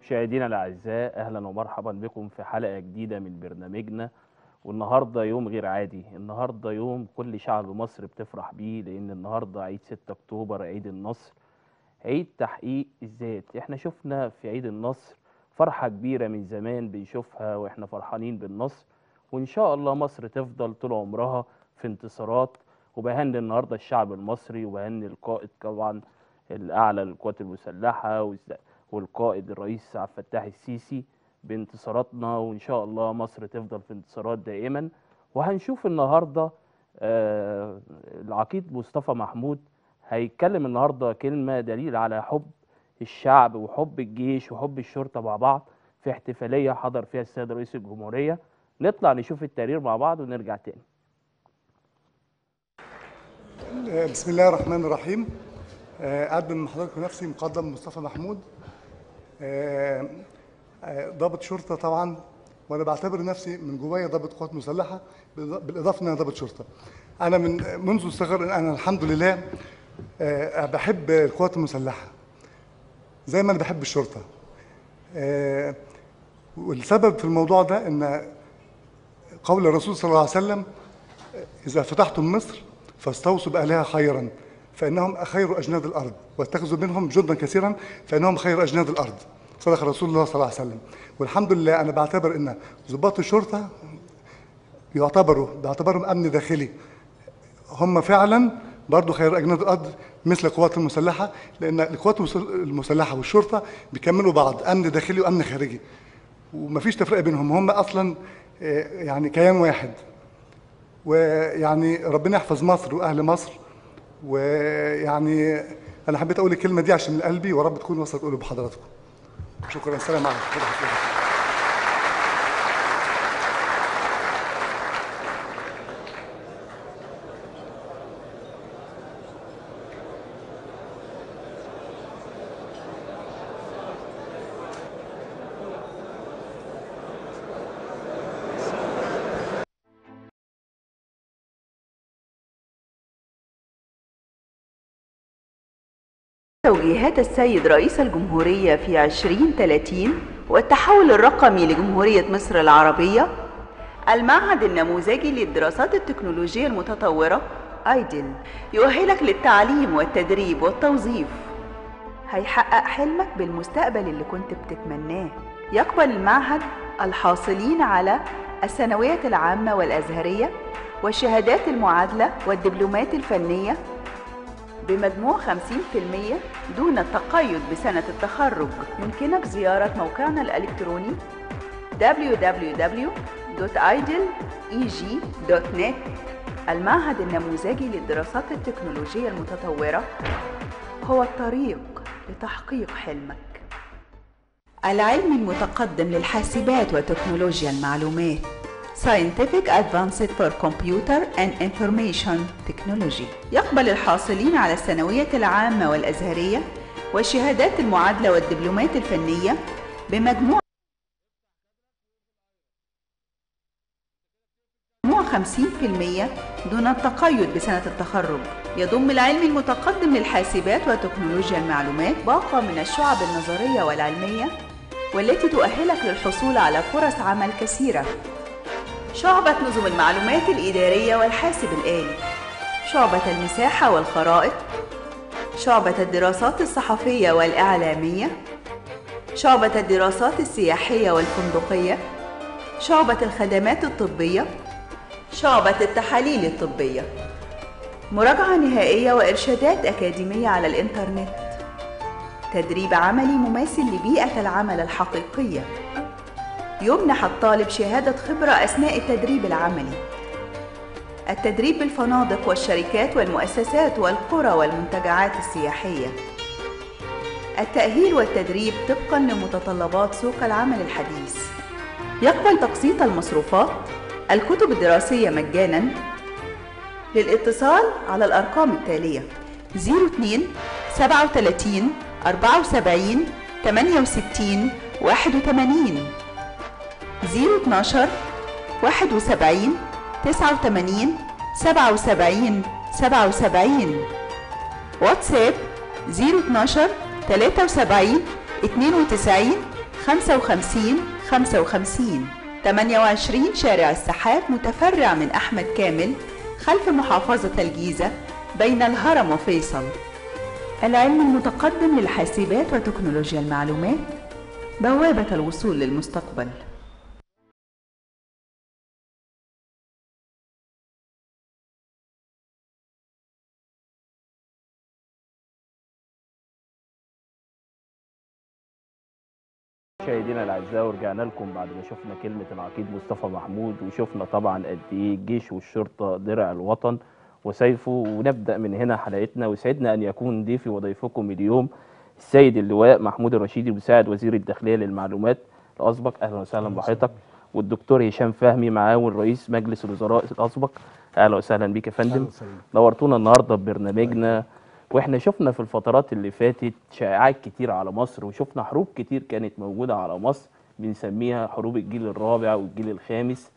مشاهدينا الاعزاء اهلا ومرحبا بكم في حلقه جديده من برنامجنا والنهارده يوم غير عادي النهارده يوم كل شعب مصر بتفرح بيه لان النهارده عيد 6 اكتوبر عيد النصر عيد تحقيق الذات احنا شفنا في عيد النصر فرحه كبيره من زمان بنشوفها واحنا فرحانين بالنصر وان شاء الله مصر تفضل طول عمرها في انتصارات وبهني النهارده الشعب المصري وبهني القائد طبعا الاعلى للقوات المسلحه والز- والقائد الرئيس عبد الفتاح السيسي بانتصاراتنا وان شاء الله مصر تفضل في انتصارات دائما وهنشوف النهارده آه، العقيد مصطفى محمود هيتكلم النهارده كلمه دليل على حب الشعب وحب الجيش وحب الشرطه مع بعض في احتفاليه حضر فيها السيد رئيس الجمهوريه نطلع نشوف التقرير مع بعض ونرجع تاني بسم الله الرحمن الرحيم آه، أقدم من حضراتكم نفسي مقدم مصطفى محمود آه، آه، ضابط شرطة طبعا وأنا بعتبر نفسي من جوايا ضابط قوات مسلحة بالإض- بالإضافة إن أنا ضابط شرطة أنا من منذ الصغر أنا الحمد لله آه، بحب القوات المسلحة زي ما أنا بحب الشرطة آه، والسبب في الموضوع ده إن قول الرسول صلى الله عليه وسلم إذا فتحتم مصر فاستوصوا بأهلها خيرا فإنهم خير أجناد الأرض واتخذوا منهم جندا كثيرا فإنهم خير أجناد الأرض صدق رسول الله صلى الله عليه وسلم والحمد لله أنا بعتبر أن ضباط الشرطة يعتبروا باعتبارهم أمن داخلي هم فعلا برضو خير أجناد الأرض مثل القوات المسلحة لأن القوات المسل- المسلحة والشرطة بيكملوا بعض أمن داخلي وأمن خارجي ومفيش تفرقة بينهم هم أصلا آه، يعني كيان واحد ويعني ربنا يحفظ مصر واهل مصر ويعني انا حبيت اقول الكلمه دي عشان من قلبي ورب تكون وصلت قلوب حضراتكم شكرا السلام عليكم توجيهات السيد رئيس الجمهورية في 2030 والتحول الرقمي لجمهورية مصر العربية المعهد النموذجي للدراسات التكنولوجية المتطورة ايدل يؤهلك للتعليم والتدريب والتوظيف هيحقق حلمك بالمستقبل اللي كنت بتتمناه يقبل المعهد الحاصلين على الثانوية العامة والأزهرية والشهادات المعادلة والدبلومات الفنية بمجموع 50% دون التقيد بسنة التخرج يمكنك زيارة موقعنا الإلكتروني www.idleg.net المعهد النموذجي للدراسات التكنولوجية المتطورة هو الطريق لتحقيق حلمك العلم المتقدم للحاسبات وتكنولوجيا المعلومات Scientific Advanced for Computer and Information Technology يقبل الحاصلين على الثانوية العامة والأزهرية والشهادات المعادلة والدبلومات الفنية بمجموع مجموع 50% دون التقيد بسنة التخرج يضم العلم المتقدم للحاسبات وتكنولوجيا المعلومات باقة من الشعب النظرية والعلمية والتي تؤهلك للحصول على فرص عمل كثيرة شعبة نظم المعلومات الإدارية والحاسب الآلي شعبة المساحة والخرائط شعبة الدراسات الصحفية والإعلامية شعبة الدراسات السياحية والفندقية شعبة الخدمات الطبية شعبة التحاليل الطبية مراجعة نهائية وإرشادات أكاديمية على الإنترنت تدريب عملي مماثل لبيئة العمل الحقيقية يمنح الطالب شهادة خبرة أثناء التدريب العملي التدريب بالفنادق والشركات والمؤسسات والقرى والمنتجعات السياحية التأهيل والتدريب طبقا لمتطلبات سوق العمل الحديث يقبل تقسيط المصروفات الكتب الدراسية مجانا للاتصال على الأرقام التالية 02 37 74 68 81 012 71 89 77 77 واتساب 012 73 92 55 55 28 شارع السحاب متفرع من أحمد كامل خلف محافظة الجيزة بين الهرم وفيصل العلم المتقدم للحاسبات وتكنولوجيا المعلومات بوابة الوصول للمستقبل مشاهدينا الاعزاء ورجعنا لكم بعد ما شفنا كلمه العقيد مصطفى محمود وشفنا طبعا قد ايه الجيش والشرطه درع الوطن وسيفه ونبدا من هنا حلقتنا ويسعدنا ان يكون ضيفي وضيفكم اليوم السيد اللواء محمود الرشيدي مساعد وزير الداخليه للمعلومات الاسبق اهلا وسهلا بحضرتك والدكتور هشام فهمي معاون رئيس مجلس الوزراء الاسبق اهلا وسهلا بيك يا فندم نورتونا النهارده ببرنامجنا واحنا شفنا في الفترات اللي فاتت شائعات كتير على مصر وشفنا حروب كتير كانت موجودة على مصر بنسميها حروب الجيل الرابع والجيل الخامس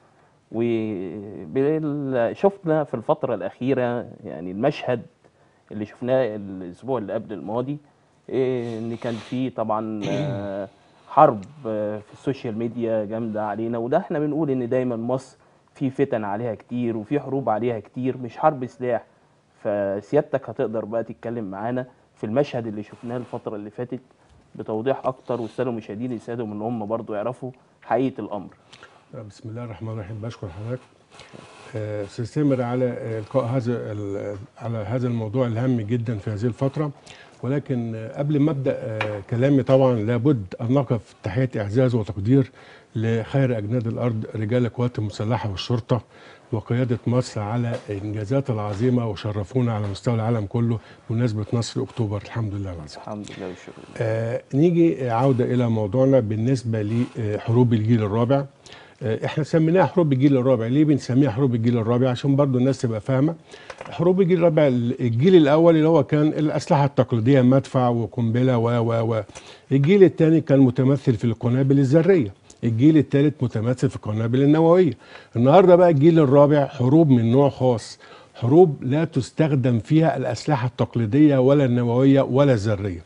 وشفنا في الفترة الأخيرة يعني المشهد اللي شفناه الأسبوع اللي قبل الماضي إيه، إن كان في طبعا آه، حرب آه، في السوشيال ميديا جامدة علينا وده احنا بنقول إن دايما مصر في فتن عليها كتير وفي حروب عليها كتير مش حرب سلاح فسيادتك هتقدر بقى تتكلم معانا في المشهد اللي شفناه الفترة اللي فاتت بتوضيح أكتر والسادة المشاهدين يساعدهم إن هم برضو يعرفوا حقيقة الأمر. بسم الله الرحمن الرحيم بشكر حضرتك آه، سنستمر على آه، القاء هذا ال- على هذا الموضوع الهام جدا في هذه الفتره ولكن آه، قبل ما ابدا آه، كلامي طبعا لابد ان نقف تحيه اعزاز وتقدير لخير اجناد الارض رجال القوات المسلحه والشرطه وقياده مصر على الانجازات العظيمه وشرفونا على مستوى العالم كله بمناسبه نصر اكتوبر الحمد لله العظيم الحمد لله والشكر لله. آه نيجي عودة إلى موضوعنا بالنسبة لحروب الجيل الرابع آه احنا سميناها حروب الجيل الرابع ليه بنسميها حروب الجيل الرابع عشان برضو الناس تبقى فاهمة حروب الجيل الرابع الجيل الأول اللي هو كان الأسلحة التقليدية مدفع وقنبلة و و و الجيل الثاني كان متمثل في القنابل الذرية الجيل الثالث متمثل في القنابل النووية النهاردة بقى الجيل الرابع حروب من نوع خاص حروب لا تستخدم فيها الأسلحة التقليدية ولا النووية ولا الذرية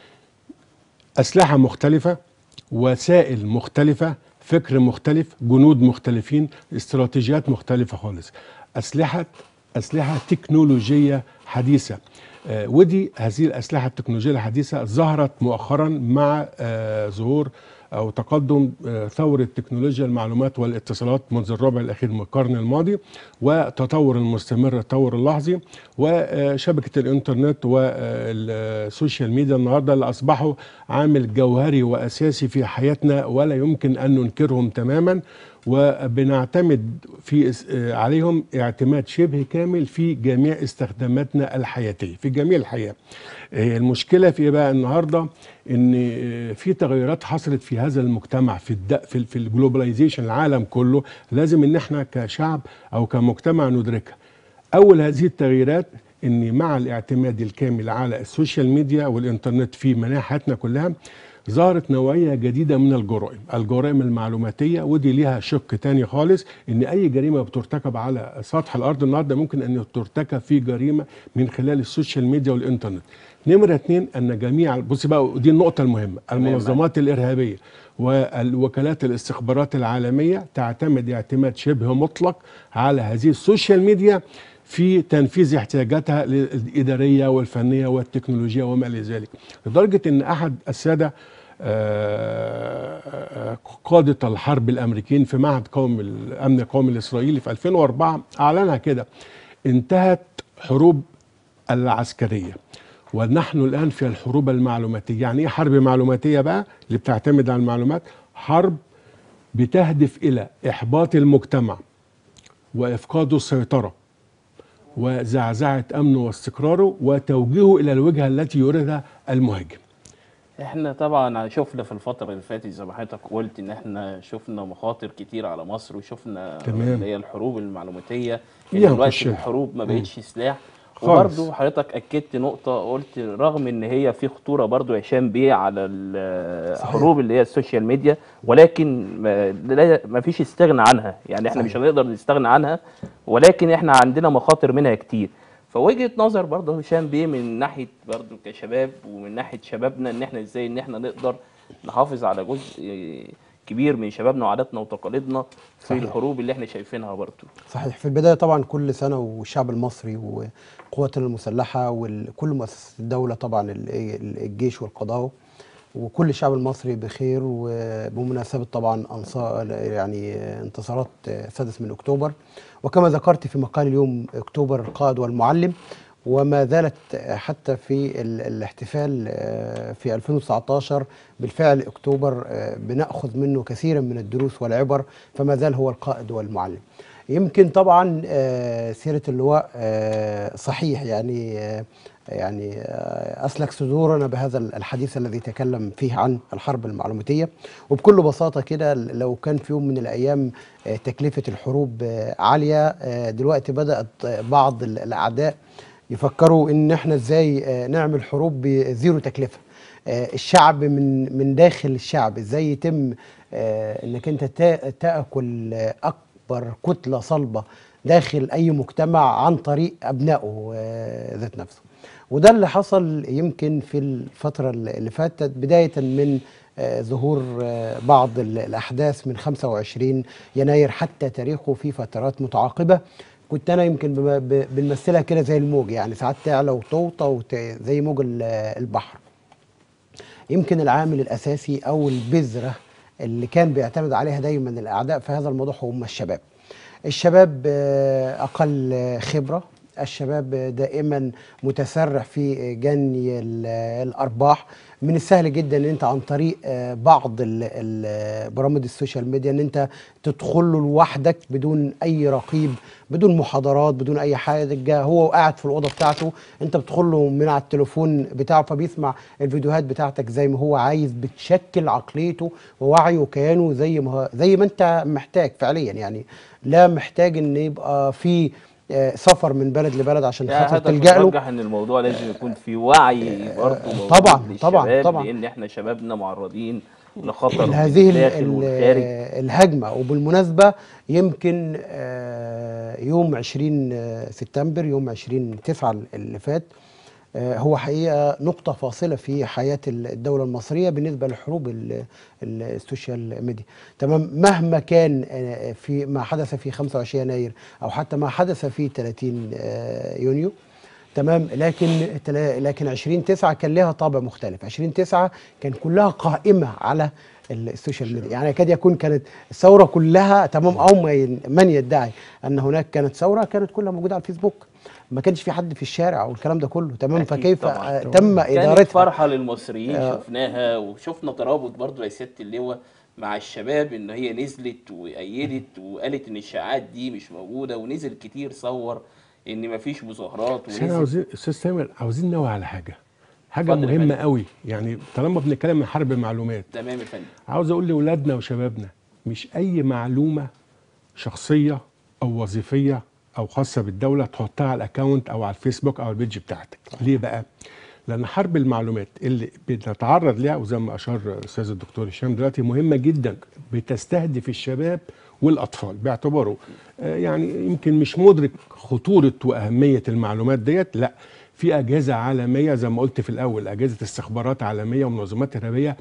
أسلحة مختلفة وسائل مختلفة فكر مختلف جنود مختلفين استراتيجيات مختلفة خالص أسلحة أسلحة تكنولوجية حديثة آه، ودي هذه الأسلحة التكنولوجية الحديثة ظهرت مؤخرا مع آه، ظهور أو تقدم آه، ثورة تكنولوجيا المعلومات والاتصالات منذ الربع الأخير من القرن الماضي وتطور المستمر التطور اللحظي وشبكة الإنترنت والسوشيال ميديا النهاردة اللي أصبحوا عامل جوهري وأساسي في حياتنا ولا يمكن أن ننكرهم تماما وبنعتمد في اس- آه، عليهم اعتماد شبه كامل في جميع استخداماتنا الحياتيه في جميع الحياه. آه، المشكله في إيه بقى النهارده ان آه، في تغيرات حصلت في هذا المجتمع في الد... في, ال- في الجلوبلايزيشن العالم كله لازم ان احنا كشعب او كمجتمع ندركها. اول هذه التغييرات ان مع الاعتماد الكامل على السوشيال ميديا والانترنت في مناحي حياتنا كلها ظهرت نوعية جديدة من الجرائم الجرائم المعلوماتية ودي ليها شق تاني خالص ان اي جريمة بترتكب على سطح الارض النهاردة ممكن ان ترتكب في جريمة من خلال السوشيال ميديا والانترنت نمرة اتنين ان جميع بص بقى دي النقطة المهمة المنظمات الارهابية والوكالات الاستخبارات العالمية تعتمد اعتماد شبه مطلق على هذه السوشيال ميديا في تنفيذ احتياجاتها الإدارية والفنية والتكنولوجيا وما إلى ذلك لدرجة أن أحد السادة آه، آه، قادة الحرب الأمريكيين في معهد قومي الأمن القومي الإسرائيلي في 2004 أعلنها كده انتهت حروب العسكرية ونحن الآن في الحروب المعلوماتية يعني إيه حرب معلوماتية بقى اللي بتعتمد على المعلومات حرب بتهدف إلى إحباط المجتمع وإفقاد السيطرة وزعزعة أمنه واستقراره وتوجيهه إلى الوجهة التي يريدها المهاجم احنا طبعا شفنا في الفترة اللي فاتت زي ما حضرتك قلت ان احنا شفنا مخاطر كتير على مصر وشفنا تمام. اللي هي الحروب المعلوماتية ان فيها دلوقتي مخشية. الحروب ما بقتش سلاح خالص. وبرضه حضرتك اكدت نقطة قلت رغم ان هي في خطورة برضه هشام بيه على الحروب اللي هي السوشيال ميديا ولكن ما, لا- ما فيش استغنى عنها يعني احنا مش هنقدر نستغنى عنها ولكن احنا عندنا مخاطر منها كتير فوجهه نظر برضه هشام بيه من ناحيه برضه كشباب ومن ناحيه شبابنا ان احنا ازاي ان احنا نقدر نحافظ على جزء كبير من شبابنا وعاداتنا وتقاليدنا في صحيح. الحروب اللي احنا شايفينها برضه صحيح في البداية طبعا كل سنة والشعب المصري وقواتنا المسلحة وكل مؤسسات الدولة طبعا ال- ال- الجيش والقضاء وكل الشعب المصري بخير وبمناسبة طبعا أنصار يعني انتصارات السادس من أكتوبر وكما ذكرت في مقال اليوم أكتوبر القائد والمعلم وما زالت حتى في ال- الاحتفال آه، في 2019 بالفعل أكتوبر آه، بنأخذ منه كثيرا من الدروس والعبر فما زال هو القائد والمعلم يمكن طبعا آه، سيرة اللواء آه، صحيح يعني آه، يعني آه، أسلك صدورنا بهذا الحديث الذي تكلم فيه عن الحرب المعلوماتية وبكل بساطة كده لو كان في يوم من الأيام آه، تكلفة الحروب آه، عالية آه، دلوقتي بدأت آه، بعض ال- الأعداء يفكروا إن إحنا إزاي آه، نعمل حروب بزيرو تكلفة آه، الشعب من من داخل الشعب ازاي يتم آه، انك انت تا- تاكل آه، اكبر كتله صلبه داخل اي مجتمع عن طريق ابنائه آه، ذات نفسه وده اللي حصل يمكن في الفتره اللي فاتت بدايه من آه، ظهور آه، بعض ال- الاحداث من 25 يناير حتى تاريخه في فترات متعاقبه كنت انا يمكن بم- ب- بنمثلها كده زي الموج يعني ساعات تعلى وتوطى وت- زي موج ال- البحر يمكن العامل الاساسي او البذره اللي كان بيعتمد عليها دايما الاعداء في هذا الموضوع هم الشباب. الشباب آه، اقل آه، خبره، الشباب آه، دائما متسرع في جني ال- الارباح، من السهل جدا ان انت عن طريق آه، بعض ال- ال- برامج السوشيال ميديا ان انت تدخل له لوحدك بدون اي رقيب بدون محاضرات بدون اي حاجه هو قاعد في الاوضه بتاعته انت بتدخل له من على التليفون بتاعه فبيسمع الفيديوهات بتاعتك زي ما هو عايز بتشكل عقليته ووعيه وكيانه زي ما هو- زي ما انت محتاج فعليا يعني لا محتاج ان يبقى في آه، سفر من بلد لبلد عشان يعني خاطر هدف تلجأ له مرجح ان الموضوع لازم يكون في وعي برضه موجود طبعاً، طبعاً، للشباب، طبعاً. لان احنا شبابنا معرضين لخطر من هذه ال- الداخل ال- والخارج الهجمة وبالمناسبة يمكن آه، يوم 20 سبتمبر يوم 20 9 اللي فات آه، هو حقيقة نقطة فاصلة في حياة الدولة المصرية بالنسبة لحروب ال- ال- السوشيال ميديا تمام مهما كان آه، في ما حدث في 25 يناير أو حتى ما حدث في 30 آه، يونيو تمام لكن تلا- لكن 20 9 كان لها طابع مختلف 20 9 كان كلها قائمه على السوشيال ميديا يعني يكاد يكون كانت الثوره كلها تمام او ما ين- من يدعي ان هناك كانت ثوره كانت كلها موجوده على الفيسبوك ما كانش في حد في الشارع والكلام ده كله تمام أكيد فكيف طبعاً. آه، تم كانت ادارتها فرحه للمصريين آه. شفناها وشفنا ترابط برضه يا سياده اللواء مع الشباب ان هي نزلت وايدت وقالت ان الشائعات دي مش موجوده ونزل كتير صور ان مفيش مظاهرات بس احنا ونزل عاوزين استاذ سامر عاوزين نوع على حاجه حاجه اتفضل يا مهمه فندم. قوي يعني طالما بنتكلم عن حرب المعلومات تمام يا فندم عاوز اقول لاولادنا وشبابنا مش اي معلومه شخصيه او وظيفيه او خاصه بالدوله تحطها على الاكونت او على الفيسبوك او البيج بتاعتك ليه بقى لان حرب المعلومات اللي بنتعرض ليها وزي ما اشار الاستاذ الدكتور هشام دلوقتي مهمه جدا بتستهدف الشباب والاطفال باعتباره آه، يعني يمكن مش مدرك خطوره واهميه المعلومات ديت لا في اجهزه عالميه زي ما قلت في الاول اجهزه استخبارات عالميه ومنظمات ارهابيه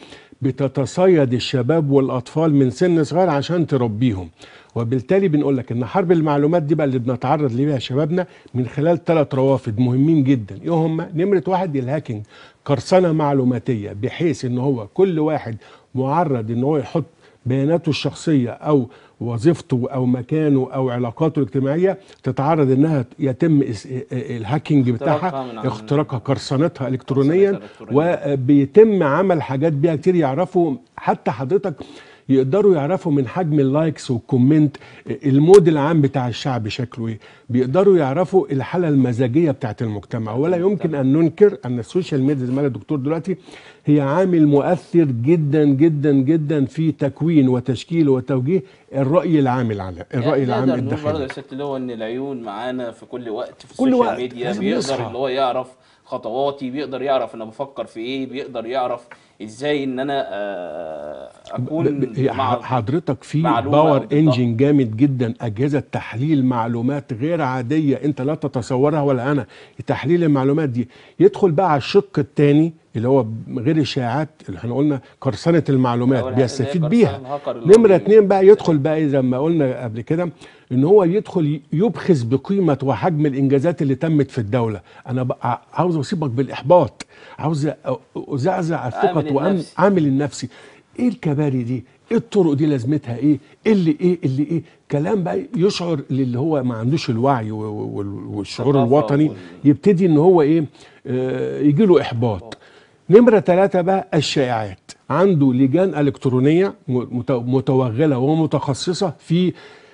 بتتصيد الشباب والاطفال من سن صغير عشان تربيهم وبالتالي بنقول لك ان حرب المعلومات دي بقى اللي بنتعرض ليها شبابنا من خلال ثلاث روافد مهمين جدا ايه هم نمره واحد الهاكينج قرصنه معلوماتيه بحيث ان هو كل واحد معرض ان هو يحط بياناته الشخصيه او وظيفته او مكانه او علاقاته الاجتماعيه تتعرض انها يتم اس- الهاكينج اختراقها بتاعها من عن- اختراقها قرصنتها الكترونيا قرصنتها إلكترونياً. وبيتم عمل حاجات بيها كتير يعرفوا حتى حضرتك يقدروا يعرفوا من حجم اللايكس والكومنت المود العام بتاع الشعب شكله ايه بيقدروا يعرفوا الحاله المزاجيه بتاعت المجتمع ولا يمكن ان ننكر ان السوشيال ميديا زي ما قال الدكتور دلوقتي هي عامل مؤثر جدا جدا جدا في تكوين وتشكيل وتوجيه الراي العام العالم الراي العام نقدر نقول برضه الداخلي يا سياده اللواء ان العيون معانا في كل وقت في كل السوشيال وقت ميديا لازم بيقدر نصحى. اللي هو يعرف خطواتي بيقدر يعرف انا بفكر في ايه بيقدر يعرف ازاي ان انا آه، اكون ب- ب- هي مع ح- حضرتك في معلومة باور أو بالضبط. انجن جامد جدا اجهزه تحليل معلومات غير عاديه انت لا تتصورها ولا انا تحليل المعلومات دي يدخل بقى على الشق الثاني اللي هو غير الشائعات اللي احنا قلنا قرصنه المعلومات أول حاجة اللي هي بيستفيد قرصنة بيها الهاكر اللي هو نمره بي- اتنين بقى يدخل بقى زي ما قلنا قبل كده ان هو يدخل يبخس بقيمه وحجم الانجازات اللي تمت في الدوله انا بقى عاوز اسيبك بالاحباط عاوز أ- ازعزع الثقه عامل وأم- النفسي. عامل النفسي ايه الكباري دي ايه الطرق دي لازمتها ايه إيه اللي ايه اللي ايه كلام بقى يشعر للي هو ما عندوش الوعي و- و- وال- والشعور الثقافة الوطني وال- يبتدي ان هو ايه آه يجي له احباط نمرة ثلاثة بقى الشائعات عنده لجان إلكترونية مت- متوغلة ومتخصصة في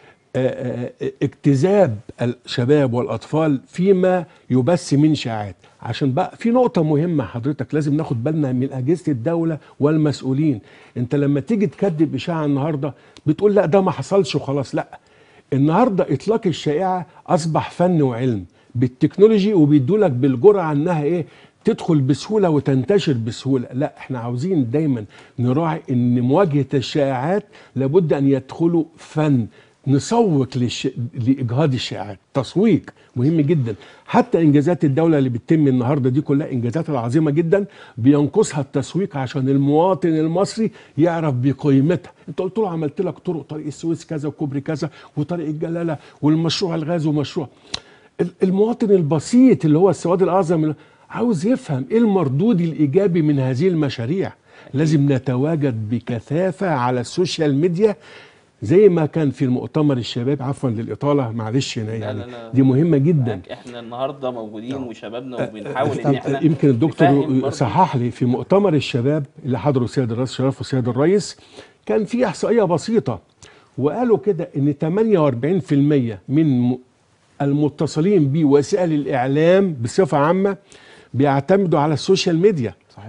آه، آه، اجتذاب الشباب والأطفال فيما يبث من شائعات عشان بقى في نقطة مهمة حضرتك لازم ناخد بالنا من أجهزة الدولة والمسؤولين أنت لما تيجي تكذب إشاعة النهاردة بتقول لا ده ما حصلش وخلاص لا النهاردة إطلاق الشائعة أصبح فن وعلم بالتكنولوجي وبيدولك بالجرعة إنها إيه تدخل بسهولة وتنتشر بسهولة لا احنا عاوزين دايما نراعي ان مواجهة الشائعات لابد ان يدخلوا فن نسوق للش... لاجهاض الشائعات تسويق مهم جدا حتى انجازات الدوله اللي بتتم النهارده دي كلها انجازات عظيمه جدا بينقصها التسويق عشان المواطن المصري يعرف بقيمتها انت قلت له عملت لك طرق طريق السويس كذا وكوبري كذا وطريق الجلاله والمشروع الغاز ومشروع ال- المواطن البسيط اللي هو السواد الاعظم عاوز يفهم ايه المردود الايجابي من هذه المشاريع لازم نتواجد بكثافه على السوشيال ميديا زي ما كان في المؤتمر الشباب عفوا للاطاله معلش هنا يعني لا، لا. دي مهمه جدا احنا النهارده موجودين وشبابنا وبنحاول ان طب احنا يمكن نفهم الدكتور برضه صحح لي في مؤتمر الشباب اللي حضره سيد الرئيس شرف وسيد الرئيس كان في احصائيه بسيطه وقالوا كده ان 48% من م- المتصلين بوسائل الاعلام بصفه عامه بيعتمدوا على السوشيال ميديا صحيح.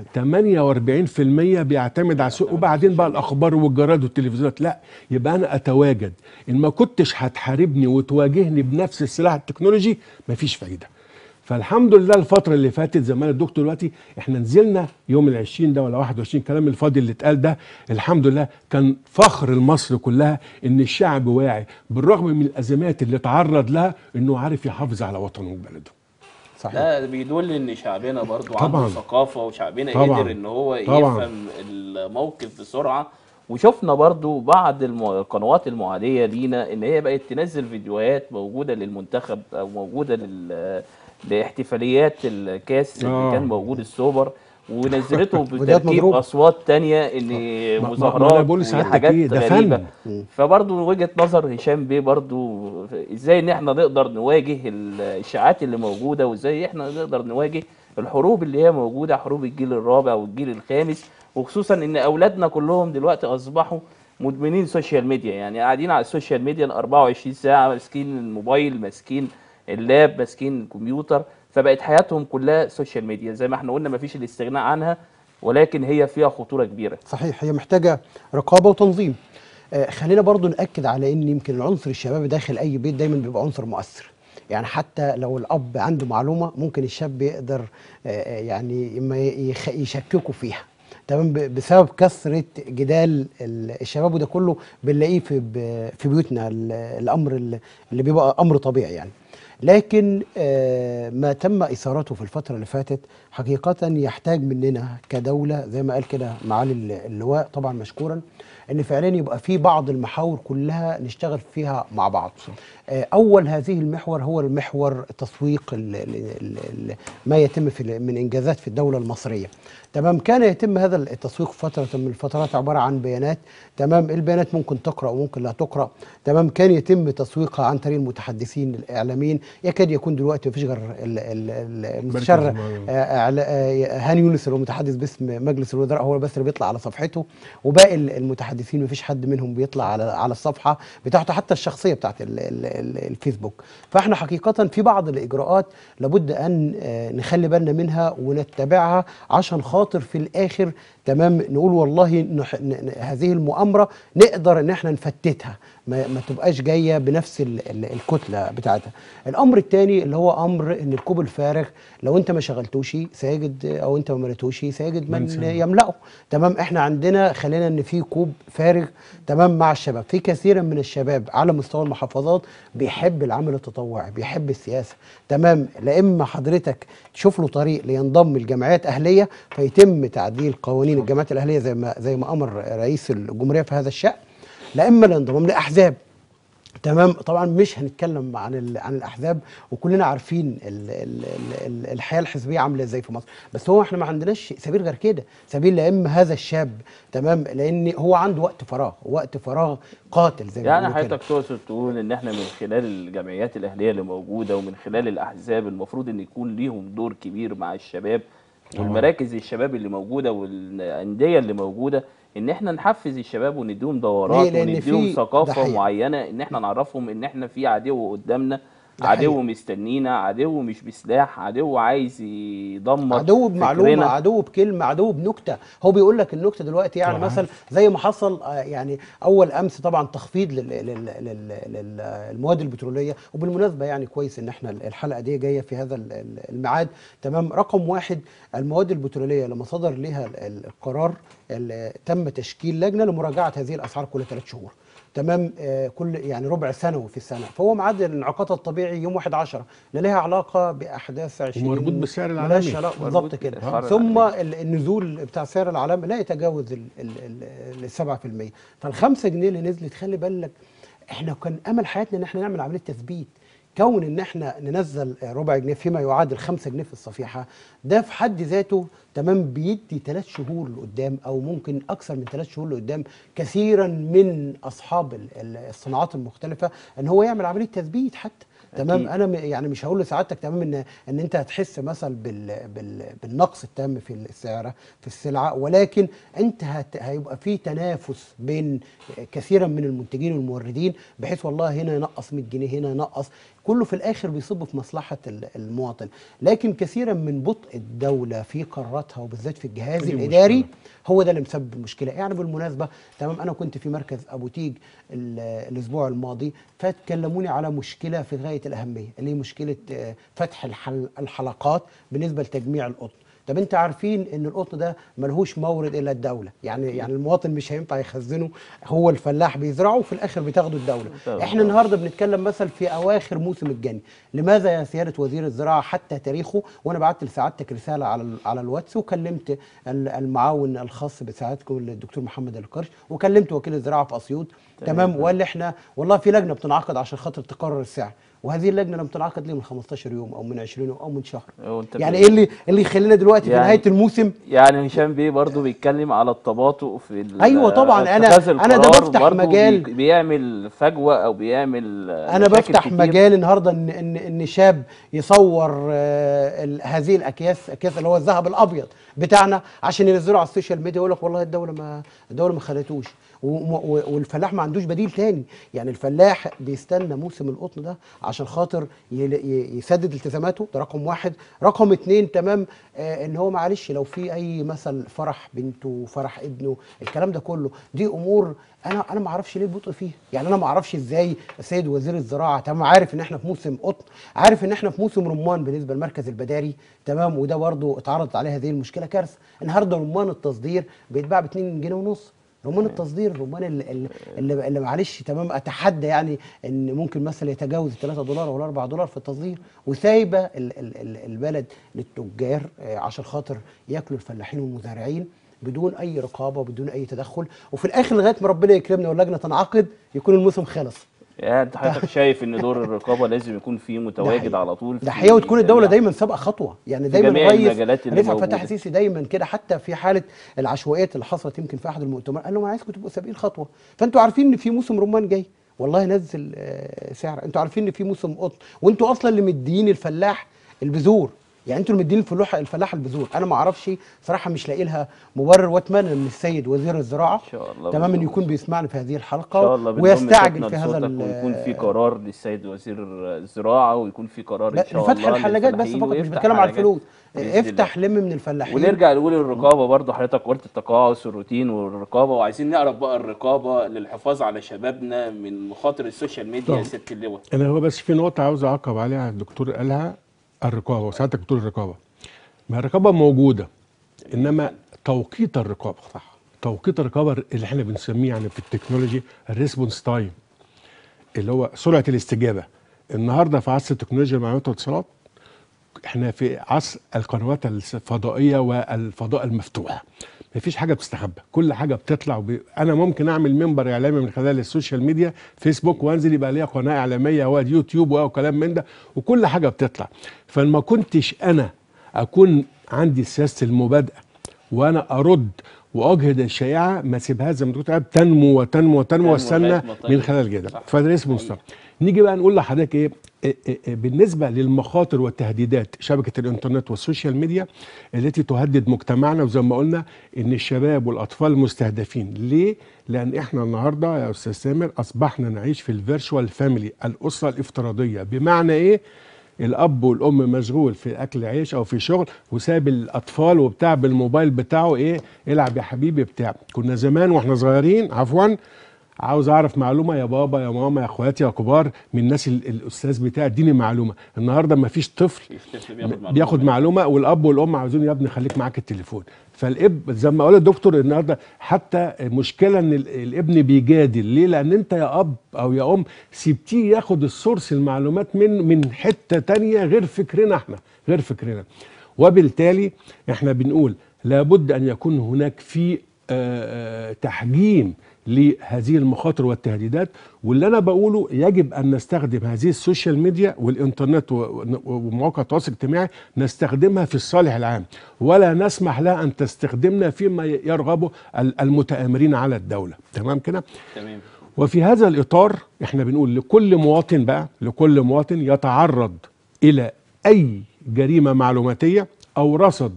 48% بيعتمد على السوق وبعدين بقى الاخبار والجرايد والتلفزيونات لا يبقى انا اتواجد ان ما كنتش هتحاربني وتواجهني بنفس السلاح التكنولوجي مفيش فايده فالحمد لله الفترة اللي فاتت زي ما قال الدكتور دلوقتي احنا نزلنا يوم ال 20 ده ولا 21 كلام الفاضي اللي اتقال ده الحمد لله كان فخر لمصر كلها ان الشعب واعي بالرغم من الازمات اللي تعرض لها انه عارف يحافظ على وطنه وبلده. صحيح ده بيدل ان شعبنا برضو طبعاً. عنده ثقافه وشعبنا طبعاً. قدر ان هو طبعاً. يفهم الموقف بسرعه وشفنا برضو بعض الم- القنوات المعاديه لينا ان هي بقت تنزل فيديوهات موجوده للمنتخب او موجوده لل لاحتفاليات الكاس اللي آه. كان موجود السوبر ونزلته فيديوهات بترتيب مضروبة. اصوات تانية ان ما- ما- مظاهرات ما أنا بقول لسعادتك وحاجات إيه، ده غريبه فن. فبرضه وجهه نظر هشام بيه برضه ازاي ان احنا نقدر نواجه الاشاعات اللي موجوده وازاي احنا نقدر نواجه الحروب اللي هي موجوده حروب الجيل الرابع والجيل الخامس وخصوصا ان اولادنا كلهم دلوقتي اصبحوا مدمنين سوشيال ميديا يعني قاعدين على السوشيال ميديا ال 24 ساعه ماسكين الموبايل ماسكين اللاب ماسكين الكمبيوتر فبقت حياتهم كلها سوشيال ميديا زي ما احنا قلنا مفيش الاستغناء عنها ولكن هي فيها خطوره كبيره صحيح هي محتاجه رقابه وتنظيم آه خلينا برضو ناكد على ان يمكن العنصر الشبابي داخل اي بيت دايما بيبقى عنصر مؤثر يعني حتى لو الاب عنده معلومه ممكن الشاب يقدر آه، آه، يعني اما يخ- يشككوا فيها تمام ب- بسبب كثره جدال ال- الشباب وده كله بنلاقيه في ب- في بيوتنا ال- الامر ال- اللي بيبقى امر طبيعي يعني لكن آه، ما تم اثارته في الفتره اللي فاتت حقيقه يحتاج مننا كدوله زي ما قال كده معالي ال- اللواء طبعا مشكورا ان فعليا يبقى في بعض المحاور كلها نشتغل فيها مع بعض آه، اول هذه المحور هو المحور تسويق ال- ال- ال- ال- ما يتم في ال- من انجازات في الدوله المصريه تمام كان يتم هذا التسويق فتره من الفترات عباره عن بيانات تمام البيانات ممكن تقرا وممكن لا تقرا تمام كان يتم تسويقها عن طريق المتحدثين الاعلاميين يكاد يكون دلوقتي مفيش غير ال- ال- ال- المستشار مركز المعلومات. آه، إعلا- آه، هاني يونس اللي هو متحدث باسم مجلس الوزراء هو بس اللي بيطلع على صفحته وباقي ال- المتحدثين مفيش حد منهم بيطلع على على الصفحه بتاعته حتى الشخصيه بتاعت ال- ال- ال- الفيسبوك فاحنا حقيقه في بعض الاجراءات لابد ان آه، نخلي بالنا منها ونتبعها عشان خاطر في الاخر تمام نقول والله نح... ن... ن- هذه المؤامره نقدر ان احنا نفتتها ما, ما تبقاش جايه بنفس ال... ال... الكتله بتاعتها الامر الثاني اللي هو امر ان الكوب الفارغ لو انت ما شغلتوش سيجد او انت ما مليتوش سيجد من من يملأه تمام احنا عندنا خلينا ان في كوب فارغ تمام مع الشباب في كثير من الشباب على مستوى المحافظات بيحب العمل التطوعي بيحب السياسه تمام لا اما حضرتك تشوف له طريق لينضم لجمعيات اهليه فيتم تعديل قوانين الجمعيات الاهليه زي ما زي ما امر رئيس الجمهوريه في هذا الشان لا اما الانضمام لاحزاب تمام طبعا مش هنتكلم عن ال- عن الاحزاب وكلنا عارفين ال ال ال الحياه الحزبيه عامله ازاي في مصر بس هو احنا ما عندناش سبيل غير كده سبيل لا اما هذا الشاب تمام لان هو عنده وقت فراغ وقت فراغ قاتل زي ما يعني بيقولوا كده. حضرتك تقصد تقول ان احنا من خلال الجمعيات الاهليه اللي موجوده ومن خلال الاحزاب المفروض ان يكون ليهم دور كبير مع الشباب والمراكز الشباب اللي موجوده والانديه اللي موجوده ان احنا نحفز الشباب ونديهم دورات ليه؟ لأن ونديهم في- ده ثقافه حقيقة. معينه ان احنا نعرفهم ان احنا في عدو قدامنا ده عدو حقيقة. مستنينا عدو مش بسلاح عدو عايز يدمر عدو بمعلومه فكرنا. عدو بكلمه عدو بنكته هو بيقول لك النكته دلوقتي يعني طبعاً. مثلا زي ما حصل آه، يعني اول امس طبعا تخفيض لل- لل- لل- للمواد البتروليه وبالمناسبه يعني كويس ان احنا الحلقه دي جايه في هذا ال- ال- الميعاد تمام رقم واحد المواد البتروليه لما صدر لها ال- ال- القرار ال- تم تشكيل لجنه لمراجعه هذه الاسعار كل ثلاث شهور تمام آه كل يعني ربع سنوي في السنه فهو ميعاد الانعقاد الطبيعي يوم 1 10 لا لها علاقه باحداث 20 ومربوط بالسعر ملهاش العالمي. علاقة- بالظبط مربوط كده بالأسعار ثم العالمية. ال- النزول بتاع سعر العالمي لا يتجاوز ال ال ال ال 7% فالخمسة جنيه اللي نزلت خلي بالك احنا كان امل حياتنا ان احنا نعمل عمليه تثبيت كون ان احنا ننزل ربع جنيه فيما يعادل 5 جنيه في الصفيحه ده في حد ذاته تمام بيدي ثلاث شهور لقدام او ممكن اكثر من ثلاث شهور لقدام كثيرا من اصحاب ال- ال- الصناعات المختلفه ان هو يعمل عمليه تثبيت حتى تمام أكيد. انا م- يعني مش هقول لسعادتك تمام ان ان انت هتحس مثلا بال بال بالنقص التام في السعر في السلعه ولكن انت هت هيبقى في تنافس بين كثيرا من المنتجين والموردين بحيث والله هنا ينقص 100 جنيه هنا ينقص كله في الاخر بيصب في مصلحه ال- المواطن لكن كثيرا من بطء الدوله في قراراتها وبالذات في الجهاز دي الاداري مشكلة. هو ده اللي مسبب المشكله يعني بالمناسبه تمام انا كنت في مركز ابو تيج ال- الاسبوع الماضي فتكلموني على مشكله في غايه الاهميه اللي هي مشكله آه، فتح الحل الحلقات بالنسبه لتجميع القطن طب انت عارفين ان القطن ده ملهوش مورد الا الدوله يعني يعني المواطن مش هينفع يخزنه هو الفلاح بيزرعه وفي الاخر بتاخده الدوله بتاخده احنا النهارده بنتكلم مثلا في اواخر موسم الجني لماذا يا سياده وزير الزراعه حتى تاريخه وانا بعت لسعادتك رساله على ال- على الواتس وكلمت ال- المعاون الخاص بسعادتكم الدكتور محمد القرش وكلمت وكيل الزراعه في اسيوط تمام وقال لي احنا والله في لجنه بتنعقد عشان خاطر تقرر السعر وهذه اللجنه لم تنعقد ليه من 15 يوم او من 20 يوم او من شهر هو أنت يعني بت- ايه اللي اللي يخلينا دلوقتي في يعني- نهايه الموسم يعني هشام بيه برضه بيتكلم على التباطؤ في ال- أيوة طبعاً، أنا- اتخاذ أنا ده القرار بفتح برضه مجال- بي- بيعمل فجوه او بيعمل انا مشاكل بفتح كتير. مجال النهارده ان ان ان شاب يصور آه، ال- هذه الاكياس اكياس اللي هو الذهب الابيض بتاعنا عشان ينزله على السوشيال ميديا يقول لك والله الدوله ما الدوله ما خلتوش وم- و- والفلاح ما عندوش بديل تاني يعني الفلاح بيستنى موسم القطن ده عشان خاطر يل- ي- يسدد التزاماته ده رقم واحد رقم اتنين تمام آه ان هو معلش لو في اي مثل فرح بنته فرح ابنه الكلام ده كله دي امور انا انا ما اعرفش ليه البطء فيها يعني انا ما اعرفش ازاي السيد وزير الزراعه تمام عارف ان احنا في موسم قطن عارف ان احنا في موسم رمان بالنسبه للمركز البداري تمام وده برضه اتعرضت عليه هذه المشكله كارثه النهارده رمان التصدير بيتباع ب 2 جنيه ونص رمان التصدير الرمان اللي, اللي, اللي, اللي معلش تمام اتحدى يعني ان ممكن مثلا يتجاوز 3 دولار ولا 4 دولار في التصدير وسايبه ال- ال- ال- البلد للتجار آه، عشان خاطر ياكلوا الفلاحين والمزارعين بدون اي رقابه وبدون اي تدخل وفي الاخر لغايه ما ربنا يكرمنا واللجنه تنعقد يكون الموسم خلص يعني انت حضرتك شايف ان دور الرقابه لازم يكون فيه متواجد حقيقي. على طول ده في حقيقه وتكون الدوله جميع- دايما سابقه خطوه يعني دايما جميع الرئيس المجالات اللي رفعت فتحي موجودة. السيسي دايما كده حتى في حاله العشوائيات اللي حصلت يمكن في احد المؤتمرات قال لهم عايزكم تبقوا سابقين خطوه فانتوا عارفين ان في موسم رمان جاي والله نزل آه، سعر انتوا عارفين ان في موسم قطن وانتوا اصلا اللي مديين الفلاح البذور يعني انتوا اللي مدين الفلاح الفلاح البذور انا ما اعرفش صراحه مش لاقي لها مبرر واتمنى من السيد وزير الزراعه إن شاء الله تمام انه بنضم- يكون بيسمعنا في هذه الحلقه ان شاء الله بنضم ويستعجل صوتنا في هذا لصوتك ال- ويكون في قرار للسيد وزير الزراعه ويكون في قرار ان لا شاء الله لفتح الحلاجات بس للفلاحين فقط مش ويفتح بتكلم على حلاجات الفلوس بإذن افتح لم من الفلاحين ونرجع نقول الرقابه برضو حضرتك قلت التقاعس والروتين والرقابه وعايزين نعرف بقى الرقابه للحفاظ على شبابنا من مخاطر السوشيال ميديا يا طبعا. ست اللواء انا هو بس في نقطه عاوز اعقب عليها الدكتور قالها الرقابه وساعتك بتقول الرقابه ما الرقابه موجوده انما توقيت الرقابه صح توقيت الرقابه اللي احنا بنسميه يعني في التكنولوجي الريسبونس تايم اللي هو سرعه الاستجابه النهارده في عصر التكنولوجيا المعلومات والاتصالات احنا في عصر القنوات الفضائيه والفضاء المفتوح مفيش حاجه بتستخبى كل حاجه بتطلع وب... انا ممكن اعمل منبر اعلامي من خلال السوشيال ميديا فيسبوك وانزل يبقى ليا قناه اعلاميه ويوتيوب وكلام من ده وكل حاجه بتطلع فما كنتش انا اكون عندي سياسه المبادئه وانا ارد واجهد الشائعه ما سيبها زي ما كنت قاعد تنمو وتنمو وتنمو واستنى لغاية ما تطير. من خلال كده صح. فده اسمه مستوى نيجي بقى نقول لحضرتك ايه إيه إيه بالنسبه للمخاطر والتهديدات شبكه الانترنت والسوشيال ميديا التي تهدد مجتمعنا وزي ما قلنا ان الشباب والاطفال مستهدفين ليه لان احنا النهارده يا استاذ سامر اصبحنا نعيش في الفيرتشوال فاميلي الاسره الافتراضيه بمعنى ايه الاب والام مشغول في اكل عيش او في شغل وساب الاطفال وبتاع بالموبايل بتاعه ايه العب يا حبيبي بتاع كنا زمان واحنا صغيرين عفوا عاوز اعرف معلومه يا بابا يا ماما يا اخواتي يا كبار من الناس ال- الاستاذ بتاعي اديني معلومه النهارده ما فيش طفل الطفل بياخد معلومة بياخد منه. معلومه والاب والام عاوزين يا ابني خليك معاك التليفون فالاب زي ما قال الدكتور النهارده حتى مشكله ان ال- الابن بيجادل ليه لان انت يا اب او يا ام سبتيه ياخد السورس المعلومات من من حته تانية غير فكرنا احنا غير فكرنا وبالتالي احنا بنقول لابد ان يكون هناك في آه، آه، تحجيم لهذه المخاطر والتهديدات واللي انا بقوله يجب ان نستخدم هذه السوشيال ميديا والانترنت و- و- ومواقع التواصل الاجتماعي نستخدمها في الصالح العام ولا نسمح لها ان تستخدمنا فيما يرغبه ال- المتآمرين على الدولة تمام كده تمام وفي هذا الإطار احنا بنقول لكل مواطن بقى لكل مواطن يتعرض إلى أي جريمة معلوماتية أو رصد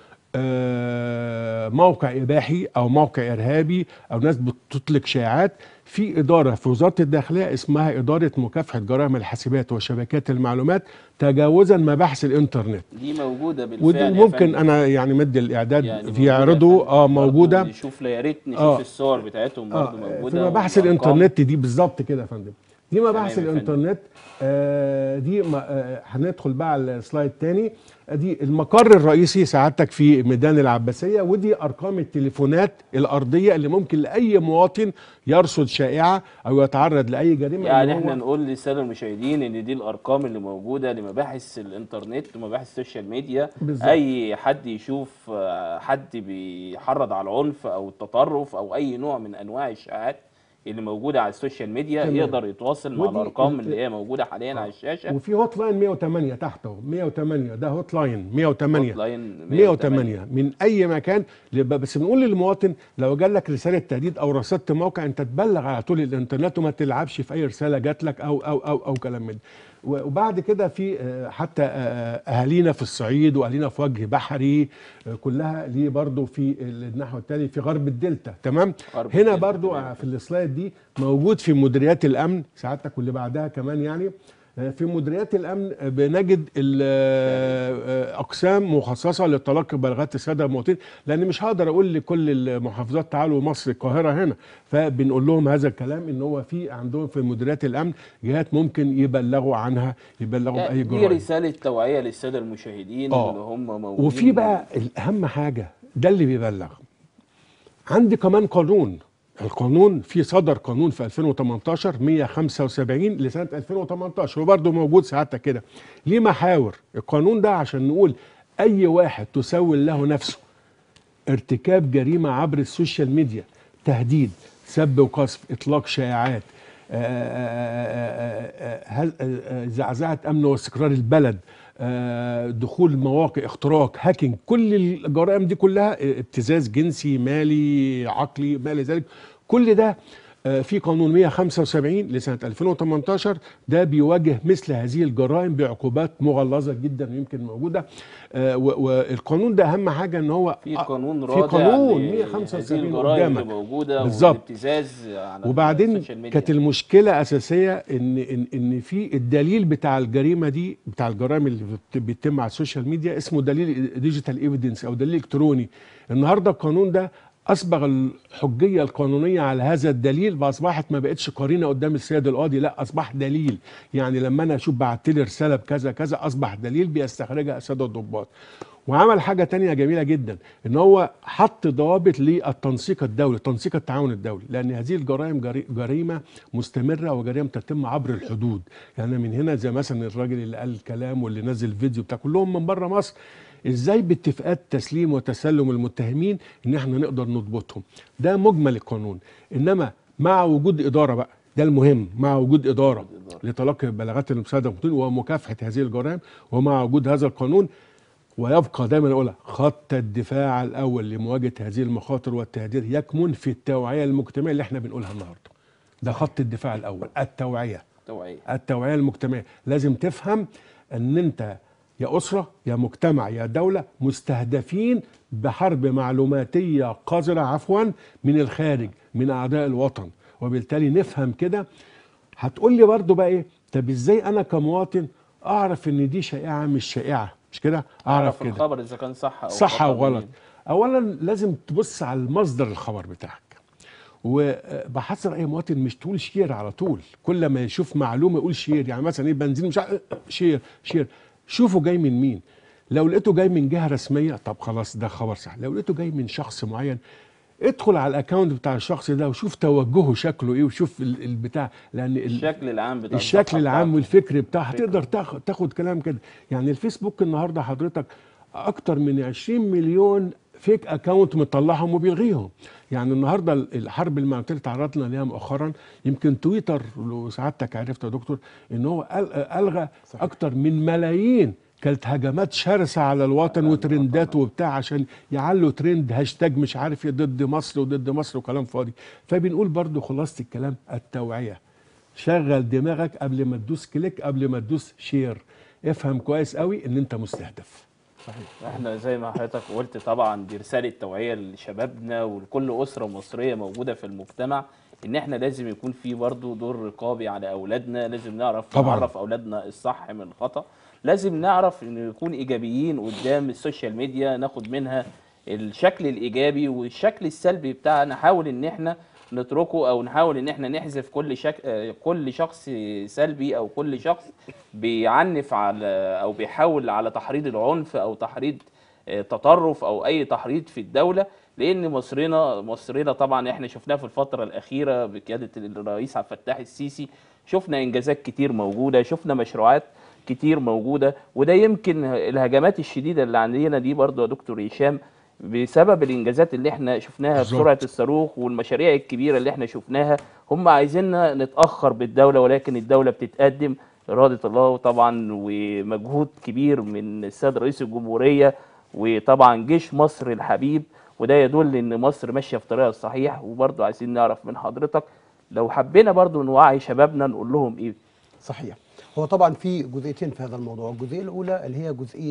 آه، موقع إباحي أو موقع إرهابي أو ناس بتطلق شائعات في إدارة في وزارة الداخلية اسمها إدارة مكافحة جرائم الحاسبات وشبكات المعلومات تجاوزا مباحث الإنترنت دي موجوده بالفعل ودي يا ممكن فندم. أنا يعني مد الإعداد يعني في موجودة يا يعرضوا فندم. اه برضو موجودة نشوف يا ريت نشوف آه. الصور بتاعتهم برضه آه، موجوده في مباحث والأرقام. الانترنت دي بالظبط كده يا فندم دي مباحث تمام يا فندم. الانترنت آه دي ما- آه، هندخل بقى على السلايد الثاني دي المقر الرئيسي سعادتك في ميدان العباسيه ودي ارقام التليفونات الارضيه اللي ممكن لاي مواطن يرصد شائعه او يتعرض لاي جريمه يعني إن هو- احنا نقول للساده المشاهدين ان دي الارقام اللي موجوده لمباحث الانترنت ومباحث السوشيال ميديا بالظبط. اي حد يشوف آه، حد بيحرض على العنف او التطرف او اي نوع من انواع الشائعات اللي موجوده على السوشيال ميديا تمام. يقدر يتواصل مع ودي- الارقام اللي هي موجوده حاليا على الشاشه وفي هوت لاين 108 تحت اهو 108 ده هوت لاين 108 هوت لاين 108 من اي مكان لب- بس بنقول للمواطن لو جال لك رساله تهديد او رصدت موقع انت تبلغ على طول الانترنت وما تلعبش في اي رساله جات لك او او او او كلام من ده و- وبعد كده في آه، حتى آه، اهالينا في الصعيد واهالينا في وجه بحري آه، كلها ليه برضو في النحو التاني في غرب الدلتا تمام غرب هنا الدلتا، برضو تمام. آه، في السلايد دي موجود في مديريات الامن سعادتك واللي بعدها كمان يعني آه، في مديريات الامن آه، بنجد ال- آه، آه، اقسام مخصصه لتلقي بلاغات الساده المواطنين لان مش هقدر اقول لكل المحافظات تعالوا مصر القاهره هنا فبنقول لهم هذا الكلام ان هو في عندهم في مديريات الامن جهات ممكن يبلغوا عنها يبلغوا باي يعني دي جرائم رساله توعيه للساده المشاهدين آه. اللي هم موجودين وفي بقى الاهم حاجه ده اللي بيبلغ عندي كمان قانون القانون في صدر قانون في 2018 175 لسنه 2018 وبرضه موجود ساعتها كده ليه محاور القانون ده عشان نقول اي واحد تسول له نفسه ارتكاب جريمه عبر السوشيال ميديا تهديد سب وقذف اطلاق شائعات آه، آه، آه، آه، آه، آه، زعزعه امن واستقرار البلد آه، دخول مواقع اختراق هاكينج كل الجرائم دي كلها آه، ابتزاز جنسي مالي عقلي ما الى ذلك كل ده آه، في قانون 175 لسنه 2018 ده بيواجه مثل هذه الجرائم بعقوبات مغلظه جدا ويمكن موجوده آه، و- والقانون ده اهم حاجه ان هو في آه، قانون في رادع قانون ل- 175 هذه الجرائم اللي قدامك موجوده بالظبط. والابتزاز على وبعدين السوشيال ميديا. كانت المشكله اساسيه ان ان ان في الدليل بتاع الجريمه دي بتاع الجرائم اللي بت- بيتم على السوشيال ميديا اسمه دليل ديجيتال ايفيدنس او دليل الكتروني النهارده القانون ده اصبغ الحجيه القانونيه على هذا الدليل فاصبحت ما بقتش قرينه قدام السيد القاضي لا اصبح دليل يعني لما انا اشوف بعت لي رساله بكذا كذا اصبح دليل بيستخرجها الساده الضباط وعمل حاجه تانية جميله جدا ان هو حط ضوابط للتنسيق الدولي تنسيق التعاون الدولي لان هذه الجرائم جري- جريمه مستمره وجريمه تتم عبر الحدود يعني من هنا زي مثلا الراجل اللي قال الكلام واللي نزل فيديو بتاع كلهم من بره مصر ازاي باتفاقات تسليم وتسلم المتهمين ان احنا نقدر نضبطهم ده مجمل القانون انما مع وجود اداره بقى ده المهم مع وجود اداره لتلقي بلاغات المساعده المواطنين ومكافحه هذه الجرائم ومع وجود هذا القانون ويبقى دايما اقولها خط الدفاع الاول لمواجهه هذه المخاطر والتهديد يكمن في التوعيه المجتمعيه اللي احنا بنقولها النهارده ده خط الدفاع الاول التوعيه توعيه التوعيه المجتمعيه لازم تفهم ان انت يا اسره يا مجتمع يا دوله مستهدفين بحرب معلوماتيه قذره عفوا من الخارج من اعداء الوطن وبالتالي نفهم كده هتقول لي برضو بقى ايه طب ازاي انا كمواطن اعرف ان دي شائعه مش شائعه مش كده اعرف اعرف كده الخبر اذا كان صح او صح خطأ او غلط منين. اولا لازم تبص على المصدر الخبر بتاعك وبحذر اي مواطن مش تقول شير على طول كل ما يشوف معلومه يقول شير يعني مثلا ايه بنزين مش عارف- شير شير شوفوا جاي من مين لو لقيته جاي من جهه رسميه طب خلاص ده خبر صح لو لقيته جاي من شخص معين ادخل على الاكونت بتاع الشخص ده وشوف توجهه شكله ايه وشوف ال- البتاع لان ال- الشكل العام بتاع الشكل الصفحة العام بتاعته. والفكر بتاعها هتقدر تاخد, تاخد كلام كده يعني الفيسبوك النهارده حضرتك اكتر من 20 مليون فيك اكاونت مطلعهم وبيلغيهم يعني النهارده الحرب المعلوماتيه اللي تعرضنا ليها مؤخرا يمكن تويتر لو سعادتك عرفت يا دكتور ان هو أل- الغى اكتر من ملايين كانت هجمات شرسه على الوطن وترندات وبتاع عشان يعلوا ترند هاشتاج مش عارف ايه ضد مصر وضد مصر وكلام فاضي فبنقول برضو خلاصه الكلام التوعيه شغل دماغك قبل ما تدوس كليك قبل ما تدوس شير افهم كويس قوي ان انت مستهدف احنا زي ما حضرتك قلت طبعا دي رساله توعيه لشبابنا ولكل اسره مصريه موجوده في المجتمع ان احنا لازم يكون في برضه دور رقابي على اولادنا لازم نعرف طبعاً. نعرف اولادنا الصح من الخطا لازم نعرف ان نكون ايجابيين قدام السوشيال ميديا ناخد منها الشكل الايجابي والشكل السلبي بتاعنا نحاول ان احنا نتركه او نحاول ان احنا نحذف كل شك... آه، كل شخص سلبي او كل شخص بيعنف على او بيحاول على تحريض العنف او تحريض آه، تطرف او اي تحريض في الدوله لان مصرنا مصرنا طبعا احنا شفناها في الفتره الاخيره بقياده الرئيس عبد الفتاح السيسي شفنا انجازات كتير موجوده شفنا مشروعات كتير موجوده وده يمكن الهجمات الشديده اللي عندنا دي برضه يا دكتور هشام بسبب الانجازات اللي احنا شفناها بالظبط. بسرعه الصاروخ والمشاريع الكبيره اللي احنا شفناها هم عايزيننا نتاخر بالدوله ولكن الدوله بتتقدم اراده الله طبعا ومجهود كبير من السيد رئيس الجمهوريه وطبعا جيش مصر الحبيب وده يدل ان مصر ماشيه في طريقها الصحيح وبرضه عايزين نعرف من حضرتك لو حبينا برضه نوعي شبابنا نقول لهم ايه صحيح هو طبعا في جزئيتين في هذا الموضوع الجزئيه الاولى اللي هي جزئيه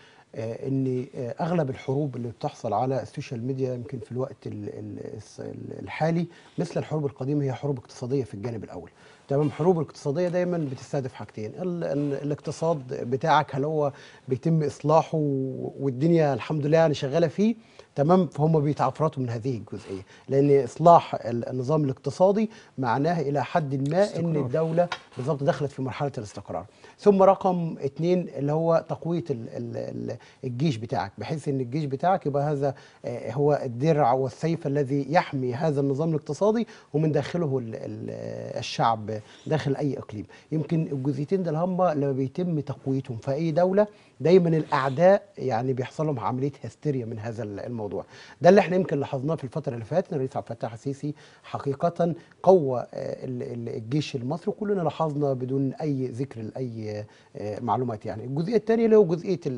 آه، ان آه، اغلب الحروب اللي بتحصل على السوشيال ميديا يمكن في الوقت ال- ال- الس- ال- الحالي مثل الحروب القديمه هي حروب اقتصاديه في الجانب الاول تمام الحروب الاقتصاديه دايما بتستهدف حاجتين ال ال الاقتصاد بتاعك هل هو بيتم اصلاحه والدنيا الحمد لله يعني شغاله فيه تمام فهم بيتعفرتوا من هذه الجزئيه لان اصلاح ال- النظام الاقتصادي معناه الى حد ما ان الدوله بالظبط دخلت في مرحله الاستقرار ثم رقم اتنين اللي هو تقويه ال- ال- ال- الجيش بتاعك بحيث ان الجيش بتاعك يبقى هذا آه، هو الدرع والسيف الذي يحمي هذا النظام الاقتصادي ومن داخله ال- ال- الشعب داخل اي اقليم يمكن الجزئيتين دول هم لما بيتم تقويتهم في اي دوله دايما الاعداء يعني بيحصل لهم عمليه هستيريا من هذا الموضوع ده اللي احنا يمكن لاحظناه في الفتره اللي فاتت إن الرئيس عبد الفتاح السيسي حقيقه قوى آه، ال- ال- الجيش المصري وكلنا لاحظنا بدون اي ذكر لاي آه، معلومات يعني الجزئيه الثانيه اللي هو جزئيه الاصلاح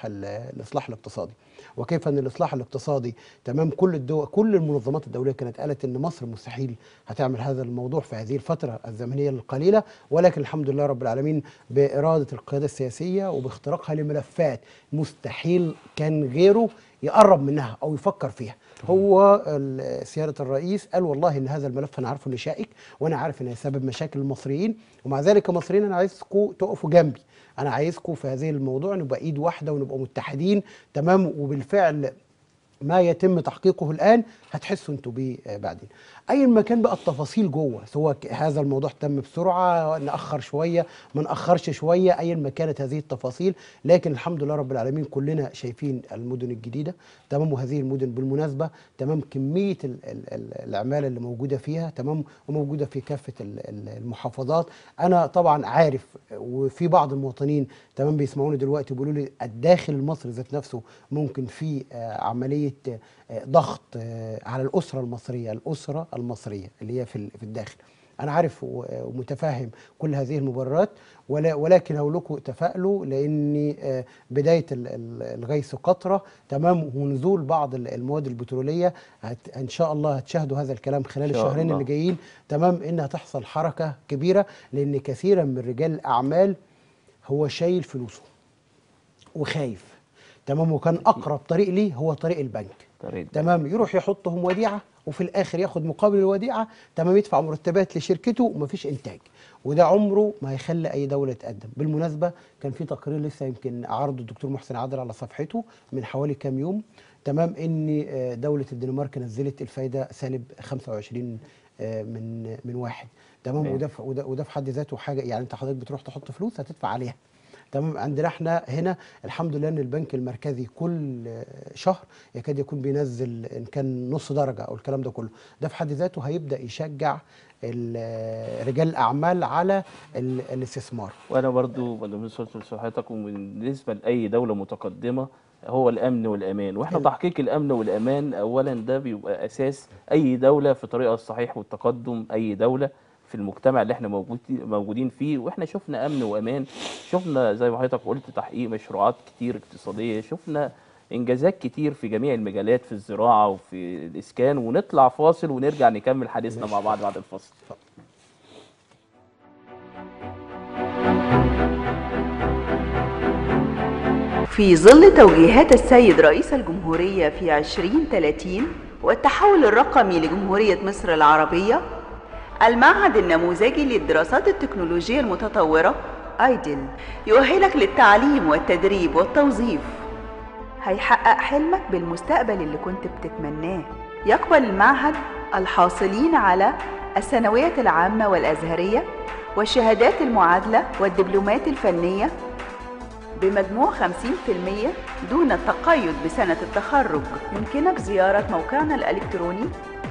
ال- الاصلاح الاقتصادي وكيف ان الاصلاح الاقتصادي تمام كل الدول كل المنظمات الدوليه كانت قالت ان مصر مستحيل هتعمل هذا الموضوع في هذه الفتره الزمنيه القليله ولكن الحمد لله رب العالمين باراده القياده السياسيه وباختراقها لملفات مستحيل كان غيره يقرب منها او يفكر فيها هو ال- سياده الرئيس قال والله ان هذا الملف انا عارفه انه شائك وانا عارف انه هيسبب مشاكل المصريين ومع ذلك كمصريين انا عايزكم تقفوا جنبي انا عايزكم في هذه الموضوع نبقى ايد واحده ونبقى متحدين تمام وبالفعل ما يتم تحقيقه الان هتحسوا انتوا بيه آه، بعدين اي مكان بقى التفاصيل جوه سواء ك- هذا الموضوع تم بسرعه ناخر شويه ما ناخرش شويه ايا ما كانت هذه التفاصيل لكن الحمد لله رب العالمين كلنا شايفين المدن الجديده تمام وهذه المدن بالمناسبه تمام كميه ال ال ال العماله اللي موجوده فيها تمام وموجوده في كافه ال- ال- المحافظات انا طبعا عارف وفي بعض المواطنين تمام بيسمعوني دلوقتي بيقولوا لي الداخل المصري ذات نفسه ممكن في آه، عمليه آه، ضغط آه، على الاسره المصريه الاسره المصريه اللي هي في ال- في الداخل انا عارف و- ومتفهم كل هذه المبررات ولا ولكن هقول لكم تفائلوا لان آه، بدايه ال- ال- الغيث قطره تمام ونزول بعض ال- المواد البتروليه هت ان شاء الله هتشاهدوا هذا الكلام خلال إن شاء الشهرين الله. اللي جايين تمام انها تحصل حركه كبيره لان كثيرا من رجال الاعمال هو شايل فلوسه وخايف تمام وكان اقرب طريق ليه هو طريق البنك طريق تمام يروح يحطهم وديعه وفي الاخر ياخد مقابل الوديعه تمام يدفع مرتبات لشركته ومفيش انتاج وده عمره ما هيخلي اي دوله تقدم بالمناسبه كان في تقرير لسه يمكن عرضه الدكتور محسن عادل على صفحته من حوالي كام يوم تمام ان آه، دوله الدنمارك نزلت الفايده سالب 25 آه، من من واحد تمام تمام. وده في- وده وده في حد ذاته حاجه يعني انت حضرتك بتروح تحط فلوس هتدفع عليها تمام عندنا احنا هنا الحمد لله ان البنك المركزي كل آه، شهر يكاد يكون بينزل ان كان نص درجه او الكلام ده كله ده في حد ذاته هيبدا يشجع ال- آه، رجال الاعمال على ال- الاستثمار وانا برضو من صحتك وبالنسبه لاي دوله متقدمه هو الامن والامان واحنا حلو. تحقيق الامن والامان اولا ده بيبقى اساس اي دوله في طريقها الصحيح والتقدم اي دوله في المجتمع اللي احنا موجود موجودين فيه واحنا شفنا امن وامان شفنا زي ما حضرتك قلت تحقيق مشروعات كتير اقتصاديه شفنا انجازات كتير في جميع المجالات في الزراعه وفي الاسكان ونطلع فاصل ونرجع نكمل حديثنا مع بعض بعد الفاصل في ظل توجيهات السيد رئيس الجمهورية في 2030 والتحول الرقمي لجمهورية مصر العربية المعهد النموذجي للدراسات التكنولوجية المتطورة ايدل يؤهلك للتعليم والتدريب والتوظيف هيحقق حلمك بالمستقبل اللي كنت بتتمناه يقبل المعهد الحاصلين على الثانوية العامة والأزهرية والشهادات المعادلة والدبلومات الفنية بمجموع 50% دون التقيد بسنة التخرج يمكنك زيارة موقعنا الإلكتروني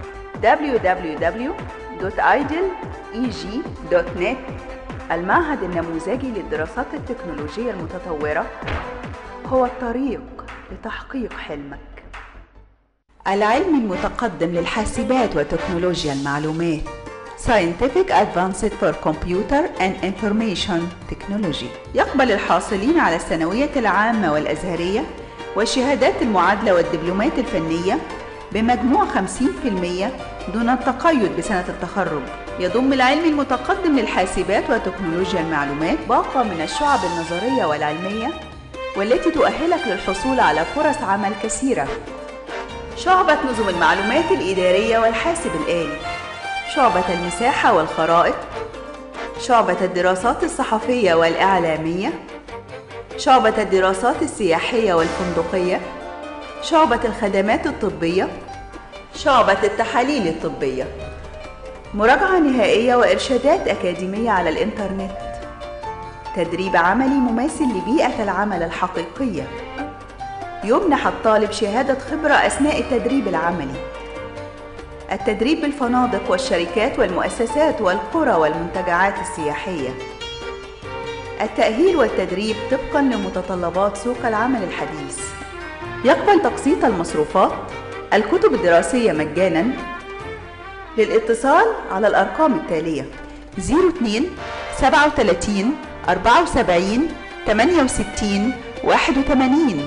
www.idleg.net المعهد النموذجي للدراسات التكنولوجية المتطورة هو الطريق لتحقيق حلمك العلم المتقدم للحاسبات وتكنولوجيا المعلومات Scientific Advanced for Computer and Information Technology يقبل الحاصلين على الثانوية العامة والأزهرية والشهادات المعادلة والدبلومات الفنية بمجموع 50% دون التقيد بسنة التخرج يضم العلم المتقدم للحاسبات وتكنولوجيا المعلومات باقة من الشعب النظرية والعلمية والتي تؤهلك للحصول على فرص عمل كثيرة شعبة نظم المعلومات الإدارية والحاسب الآلي شعبة المساحة والخرائط شعبة الدراسات الصحفية والإعلامية شعبة الدراسات السياحية والفندقية شعبة الخدمات الطبية شعبة التحاليل الطبية مراجعة نهائية وإرشادات أكاديمية على الإنترنت تدريب عملي مماثل لبيئة العمل الحقيقية يمنح الطالب شهادة خبرة أثناء التدريب العملي التدريب بالفنادق والشركات والمؤسسات والقرى والمنتجعات السياحية التأهيل والتدريب طبقا لمتطلبات سوق العمل الحديث يقبل تقسيط المصروفات الكتب الدراسية مجانا للاتصال على الأرقام التالية 02 37 74 68 81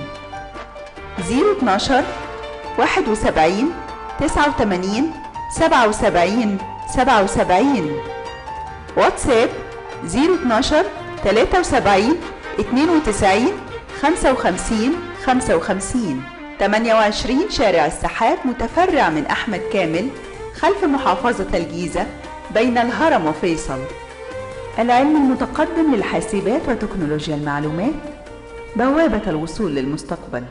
012 71 89 77 77 واتساب 012 73 92 55 55 28 شارع السحاب متفرع من أحمد كامل خلف محافظة الجيزة بين الهرم وفيصل العلم المتقدم للحاسبات وتكنولوجيا المعلومات بوابة الوصول للمستقبل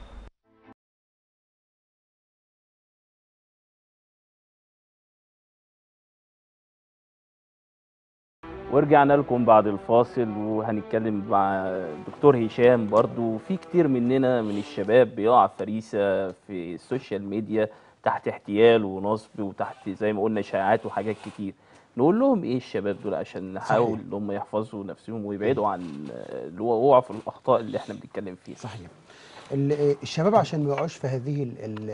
ورجعنا لكم بعد الفاصل وهنتكلم مع دكتور هشام برضو في كتير مننا من الشباب بيقع فريسة في السوشيال ميديا تحت احتيال ونصب وتحت زي ما قلنا شائعات وحاجات كتير نقول لهم ايه الشباب دول عشان نحاول صحيح. ان هم يحفظوا نفسهم ويبعدوا عن اللي هو وقعوا في الاخطاء اللي احنا بنتكلم فيها صحيح ال- الشباب عشان ما يقعوش في هذه ال ال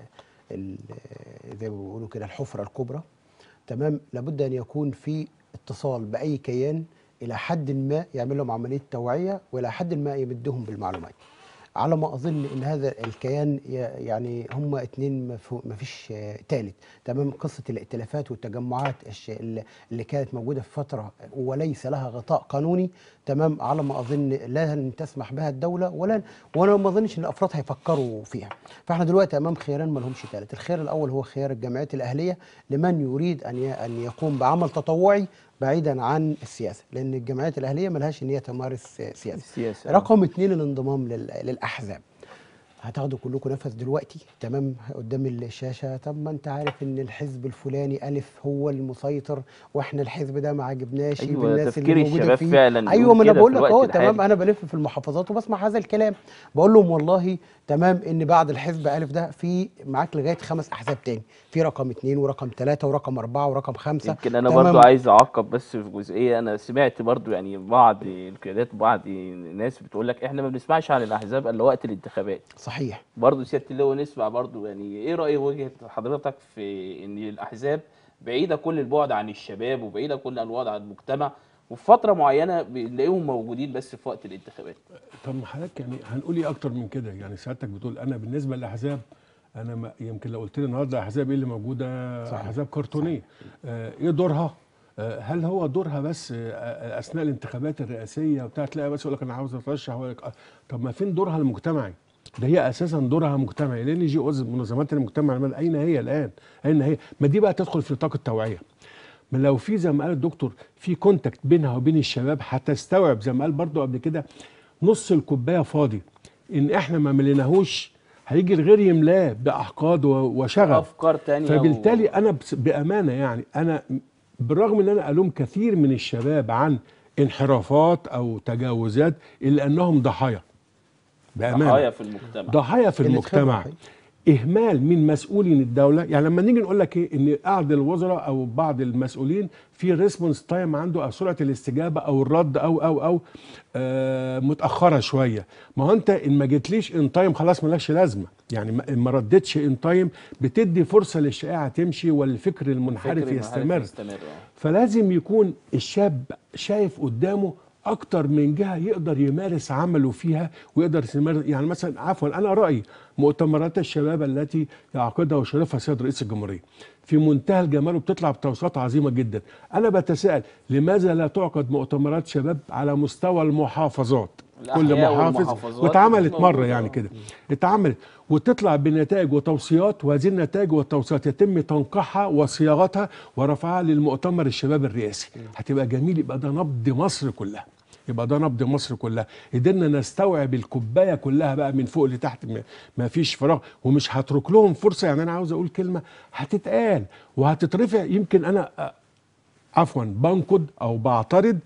ال زي ما بيقولوا كده الحفره الكبرى تمام لابد ان يكون في اتصال باي كيان الى حد ما يعمل لهم عمليه توعيه والى حد ما يمدهم بالمعلومات على ما اظن ان هذا الكيان ي- يعني هم اتنين ما فيش ثالث تمام قصه الائتلافات والتجمعات الش- اللي اللي كانت موجوده في فتره وليس لها غطاء قانوني تمام على ما اظن لن تسمح بها الدوله ولا وانا ما اظنش ان الافراد هيفكروا فيها فاحنا دلوقتي امام خيارين ما لهمش ثالث الخيار الاول هو خيار الجمعيات الاهليه لمن يريد ان ي- ان يقوم بعمل تطوعي بعيدا عن السياسه لان الجمعيات الاهليه ملهاش ان هي تمارس سياسه السياسة رقم اتنين الانضمام لل- للاحزاب هتاخدوا كلكم نفس دلوقتي تمام قدام الشاشه طب ما انت عارف ان الحزب الفلاني الف هو المسيطر واحنا الحزب ده ما عجبناش أيوة، بالناس تفكير اللي موجوده الشباب فيه فعلا ايوه بيقول ما انا كده بقول في لك الوقت اهو الحالي. تمام انا بلف في المحافظات وبسمع هذا الكلام بقول لهم والله تمام ان بعد الحزب الف ده في معاك لغايه خمس احزاب تاني في رقم اتنين ورقم ثلاثه ورقم اربعه ورقم خمسه يمكن انا تمام؟ برضو عايز اعقب بس في جزئيه انا سمعت برضو يعني بعض القيادات وبعض الناس بتقول لك احنا ما بنسمعش عن الاحزاب الا وقت الانتخابات صحيح برضو سياده اللواء نسمع برضو يعني ايه راي وجهه حضرتك في ان الاحزاب بعيده كل البعد عن الشباب وبعيده كل البعد عن المجتمع وفي فتره معينه بنلاقيهم موجودين بس في وقت الانتخابات طب ما حضرتك يعني هنقول ايه اكتر من كده يعني سعادتك بتقول انا بالنسبه للاحزاب انا ما يمكن لو قلت لي النهارده احزاب ايه اللي موجوده صحيح. احزاب كرتونيه آه ايه دورها آه هل هو دورها بس آه اثناء الانتخابات الرئاسيه وبتاع تلاقي بس يقول لك انا عاوز اترشح ويقول لك آه طب ما فين دورها المجتمعي ده هي اساسا دورها مجتمعي لان جي اوز منظمات المجتمع المدني اين هي الان اين هي ما دي بقى تدخل في نطاق التوعيه ما لو في زي ما قال الدكتور في كونتاكت بينها وبين الشباب هتستوعب زي ما قال برضو قبل كده نص الكوبايه فاضي ان احنا ما مليناهوش هيجي الغير يملاه باحقاد و- وشغف افكار تانية فبالتالي انا بس- بامانه يعني انا بالرغم ان انا الوم كثير من الشباب عن انحرافات او تجاوزات الا انهم ضحايا بامانه ضحايا في المجتمع ضحايا في اللي المجتمع تخبط اهمال من مسؤولين الدوله يعني لما نيجي نقول لك ايه ان قاعد الوزراء او بعض المسؤولين في ريسبونس تايم عنده او سرعه الاستجابه او الرد او او او آه متاخره شويه ما هو انت ان ما جيتليش ان تايم خلاص مالكش لازمه يعني ما- ما ردتش ان تايم بتدي فرصه للشائعه تمشي والفكر المنحرف فكر يستمر يستمر آه. فلازم يكون الشاب شايف قدامه اكتر من جهه يقدر يمارس عمله فيها ويقدر يمارس يعني مثلا عفوا انا رايي مؤتمرات الشباب التي يعقدها ويشرفها سيد رئيس الجمهوريه في منتهى الجمال وبتطلع بتوصيات عظيمه جدا انا بتساءل لماذا لا تعقد مؤتمرات شباب على مستوى المحافظات كل الأحياء محافظ والمحافظات واتعملت موجودة. مره يعني كده اتعملت وتطلع بنتائج وتوصيات وهذه النتائج والتوصيات يتم تنقيحها وصياغتها ورفعها للمؤتمر الشباب الرئاسي هتبقى جميل يبقى ده نبض مصر كلها يبقى ده نبض مصر كلها قدرنا نستوعب الكوبايه كلها بقى من فوق لتحت ما- ما فيش فراغ ومش هترك لهم فرصه يعني انا عاوز اقول كلمه هتتقال وهتترفع يمكن انا أ- عفوا بنقد او بعترض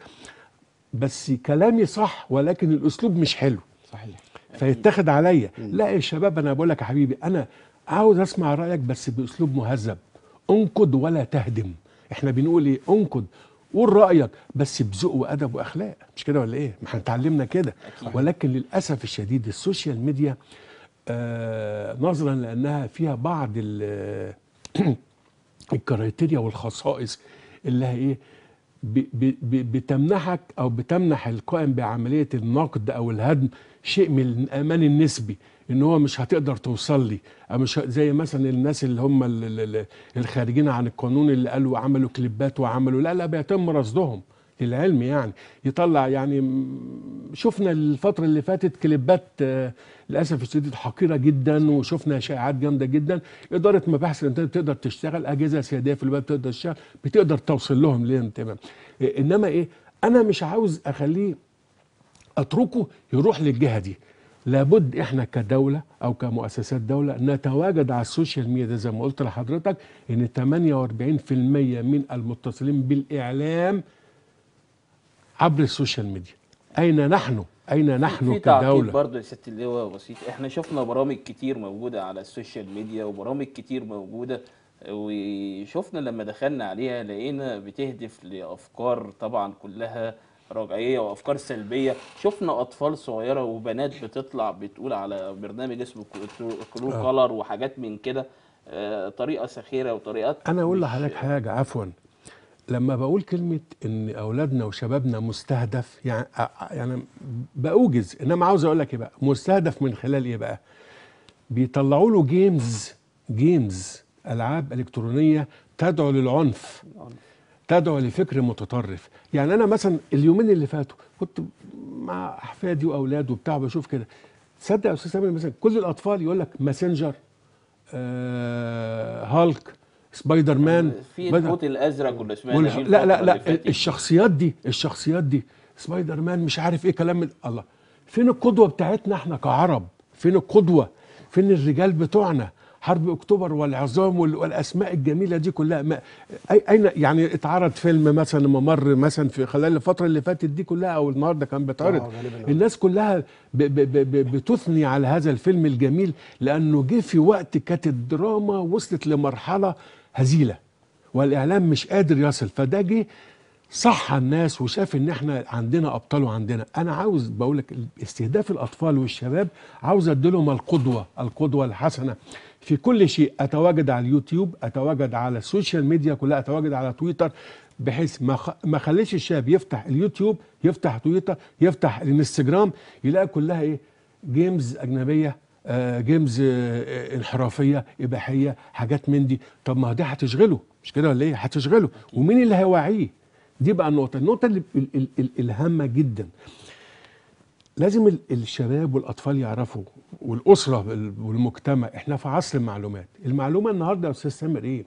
بس كلامي صح ولكن الاسلوب مش حلو صحيح فيتاخد عليا لا يا شباب انا بقول لك يا حبيبي انا عاوز اسمع رايك بس باسلوب مهذب انقد ولا تهدم احنا بنقول ايه انقد قول رايك بس بذوق وادب واخلاق مش كده ولا ايه ما احنا اتعلمنا كده ولكن للاسف الشديد السوشيال ميديا آه نظرا لانها فيها بعض ال- الكرايتيريا والخصائص اللي هي ايه ب- ب- ب- بتمنحك او بتمنح القائم بعمليه النقد او الهدم شيء من الامان النسبي ان هو مش هتقدر توصل لي او مش ه- زي مثلا الناس اللي هم ال- ال- ال- الخارجين عن القانون اللي قالوا عملوا كليبات وعملوا لا لا بيتم رصدهم للعلم يعني يطلع يعني م- شفنا الفترة اللي فاتت كليبات آه، للأسف الشديد حقيرة جدا وشفنا شائعات جامدة جدا إدارة مباحث الإنترنت بتقدر تشتغل أجهزة سيادية في الويب بتقدر تشتغل بتقدر توصل لهم ليه تمام إيه، إنما إيه أنا مش عاوز أخليه اتركه يروح للجهه دي لابد احنا كدوله او كمؤسسات دوله نتواجد على السوشيال ميديا زي ما قلت لحضرتك ان 48% من المتصلين بالاعلام عبر السوشيال ميديا اين نحن اين نحن في تعقيب كدوله برضه يا ست اللواء بسيط احنا شفنا برامج كتير موجوده على السوشيال ميديا وبرامج كتير موجوده وشفنا لما دخلنا عليها لقينا بتهدف لافكار طبعا كلها رجعيه وافكار سلبيه شفنا اطفال صغيره وبنات بتطلع بتقول على برنامج اسمه كلو كولر وحاجات من كده آه، طريقه سخيره وطريقات انا اقول مش- لحضرتك حاجه عفوا لما بقول كلمه ان اولادنا وشبابنا مستهدف يعني يعني باوجز انما عاوز اقول لك ايه بقى مستهدف من خلال ايه بقى بيطلعوا له جيمز جيمز العاب الكترونيه تدعو للعنف تدعو لفكر متطرف يعني انا مثلا اليومين اللي فاتوا كنت مع احفادي واولاد وبتاع بشوف كده تصدق يا استاذ سامر مثلا كل الاطفال يقول لك ماسنجر آه هالك سبايدر مان في بدأ- الحوت الازرق واللي سمعنا والح... بيه لا لا الفترة اللي لا فاتت. الشخصيات دي الشخصيات دي سبايدر مان مش عارف ايه كلام من الله فين القدوه بتاعتنا احنا كعرب فين القدوه فين الرجال بتوعنا حرب اكتوبر والعظام وال- والاسماء الجميله دي كلها ما أي- اين يعني اتعرض فيلم مثلا ممر مثلا في خلال الفتره اللي فاتت دي كلها او النهارده كان بيتعرض آه، غالباً. الناس كلها ب ب ب ب بتثني على هذا الفيلم الجميل لانه جه في وقت كانت الدراما وصلت لمرحله هزيله والاعلام مش قادر يصل فده جه صح الناس وشاف ان احنا عندنا ابطال وعندنا انا عاوز بقول لك استهداف الاطفال والشباب عاوز اديلهم القدوه القدوه الحسنه في كل شيء اتواجد على اليوتيوب اتواجد على السوشيال ميديا كلها اتواجد على تويتر بحيث ما خ... ما خليش الشاب يفتح اليوتيوب يفتح تويتر يفتح الانستجرام يلاقي كلها ايه جيمز اجنبيه آه جيمز آه آه، انحرافيه اباحيه حاجات من دي طب ما دي هتشغله مش كده ولا ايه هتشغله ومين اللي هيوعيه دي بقى النقطه النقطه اللي ال- ال- ال- الهامه جدا لازم ال- الشباب والاطفال يعرفوا والاسره وال- والمجتمع احنا في عصر المعلومات المعلومه النهارده يا استاذ سامر ايه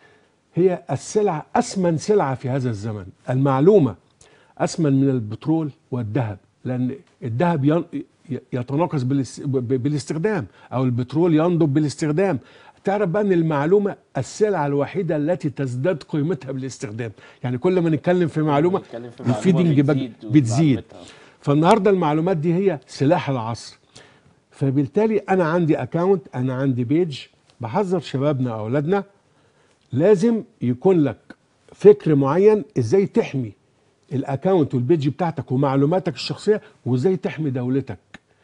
هي السلعه اثمن سلعه في هذا الزمن المعلومه اثمن من البترول والذهب لان الذهب ين- ي- يتناقص بالاس- ب- بالاستخدام او البترول ينضب بالاستخدام تعرف بقى ان المعلومه السلعه الوحيده التي تزداد قيمتها بالاستخدام يعني كل ما نتكلم في معلومه نتكلم في معلومة الفيدنج بقى بتزيد بتزيد ومعلوماتها. فالنهارده المعلومات دي هي سلاح العصر فبالتالي انا عندي اكاونت انا عندي بيج بحذر شبابنا اولادنا لازم يكون لك فكر معين ازاي تحمي الاكاونت والبيج بتاعتك ومعلوماتك الشخصيه وازاي تحمي دولتك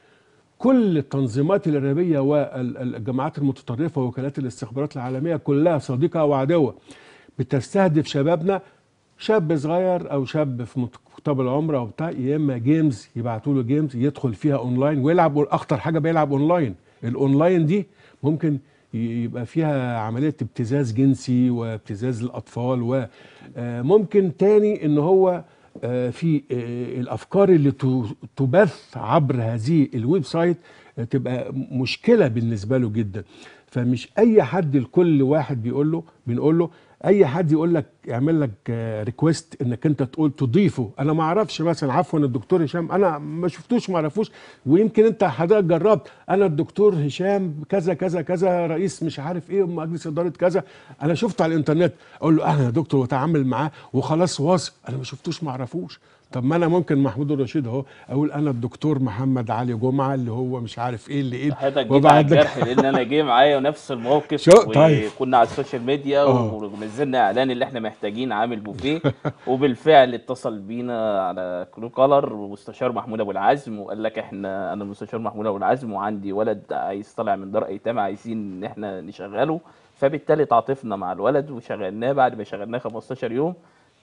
كل التنظيمات الارهابيه والجماعات المتطرفه ووكالات الاستخبارات العالميه كلها صديقه وعدوه بتستهدف شبابنا شاب صغير او شاب في مقتبل العمر او بتاع يا اما جيمز يبعتوا له جيمز يدخل فيها اونلاين ويلعب اخطر حاجه بيلعب اونلاين الاونلاين دي ممكن ي- يبقى فيها عمليه ابتزاز جنسي وابتزاز الاطفال وممكن تاني ان هو آه، في آه، الافكار اللي ت- تبث عبر هذه الويب سايت آه، تبقى مشكله بالنسبه له جدا فمش اي حد لكل واحد بيقول له بنقول له اي حد يقول لك يعمل لك ريكويست انك انت تقول تضيفه انا ما اعرفش مثلا عفوا الدكتور هشام انا ما شفتوش ما اعرفوش ويمكن انت حضرتك جربت انا الدكتور هشام كذا كذا كذا رئيس مش عارف ايه مجلس اداره كذا انا شفته على الانترنت اقول له اهلا يا دكتور واتعامل معاه وخلاص واثق انا ما شفتوش ما اعرفوش طب ما انا ممكن محمود الرشيد اهو اقول انا الدكتور محمد علي جمعه اللي هو مش عارف ايه اللي ايه حضرتك جيت على وابعت لك الجرح لان انا جه معايا نفس الموقف شو- طيب. وكنا على السوشيال ميديا آه. ونزلنا اعلان اللي احنا محتاجين عامل بوفيه وبالفعل اتصل بينا على كلو كولر ومستشار محمود ابو العزم وقال لك احنا انا المستشار محمود ابو العزم وعندي ولد عايز طالع من دار ايتام عايزين ان احنا نشغله فبالتالي تعاطفنا مع الولد وشغلناه بعد ما شغلناه 15 يوم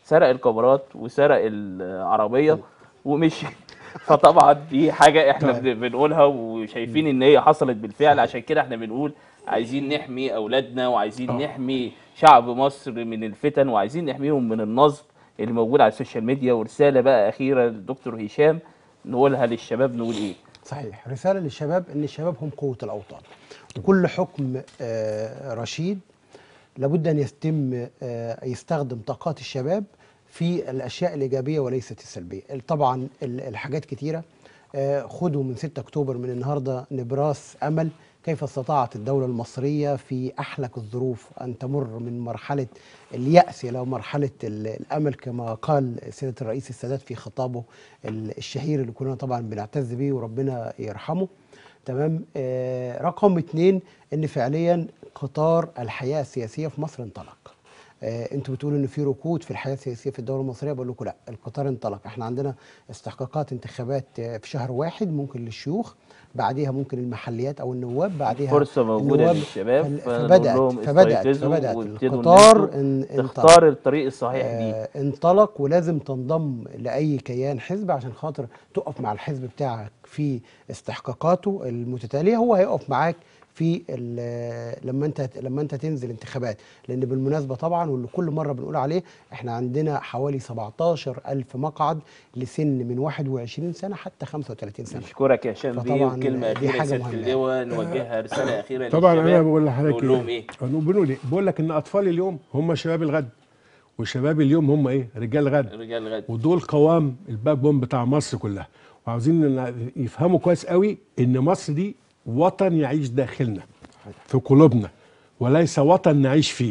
سرق الكاميرات وسرق العربيه ومشي فطبعا دي حاجه احنا طيب. بن- بنقولها وشايفين ان هي حصلت بالفعل عشان كده احنا بنقول عايزين نحمي اولادنا وعايزين نحمي شعب مصر من الفتن وعايزين نحميهم من النصب اللي موجود على السوشيال ميديا ورساله بقى اخيره للدكتور هشام نقولها للشباب نقول ايه صحيح رسالة للشباب ان الشباب هم قوة الاوطان وكل حكم آه، رشيد لابد ان يتم آه، يستخدم طاقات الشباب في الاشياء الايجابيه وليست السلبيه طبعا ال- الحاجات كتيره آه، خدوا من 6 اكتوبر من النهارده نبراس امل كيف استطاعت الدولة المصرية في أحلك الظروف أن تمر من مرحلة اليأس إلى مرحلة ال- الأمل كما قال سيدة الرئيس السادات في خطابه ال- الشهير اللي كلنا طبعا بنعتز بيه وربنا يرحمه تمام آه رقم اتنين ان فعليا قطار الحياه السياسيه في مصر انطلق آه انتوا بتقولوا ان في ركود في الحياه السياسيه في الدوله المصريه بقول لكم لا القطار انطلق احنا عندنا استحقاقات انتخابات آه، في شهر واحد ممكن للشيوخ بعديها ممكن المحليات او النواب بعديها فرصة موجودة النواب. للشباب فل- فنقول فبدات لهم فبدات استيقظوا فبدات وابتدوا إن القطار انتوا ان انطلق. تختار الطريق الصحيح ليه آه، انطلق ولازم تنضم لاي كيان حزب عشان خاطر تقف مع الحزب بتاعك في استحقاقاته المتتاليه هو هيقف معاك في ال- لما انت لما انت تنزل انتخابات لان بالمناسبه طبعا واللي كل مره بنقول عليه احنا عندنا حوالي 17 الف مقعد لسن من 21 سنه حتى 35 سنه نشكرك يا هشام بيه فطبعاً وكلمة دي أخيرة يا حاجة سيادة مهمة. اللواء نوجهها رسالة أخيرة طبعا انا للشباب. بقول لحضرتك نقول لهم إيه؟ أنا بنقول ايه بقول لك ان اطفال اليوم هم شباب الغد وشباب اليوم هم ايه رجال الغد رجال غد ودول قوام الباك بون بتاع مصر كلها وعاوزين إن يفهموا كويس قوي ان مصر دي وطن يعيش داخلنا في قلوبنا وليس وطن نعيش فيه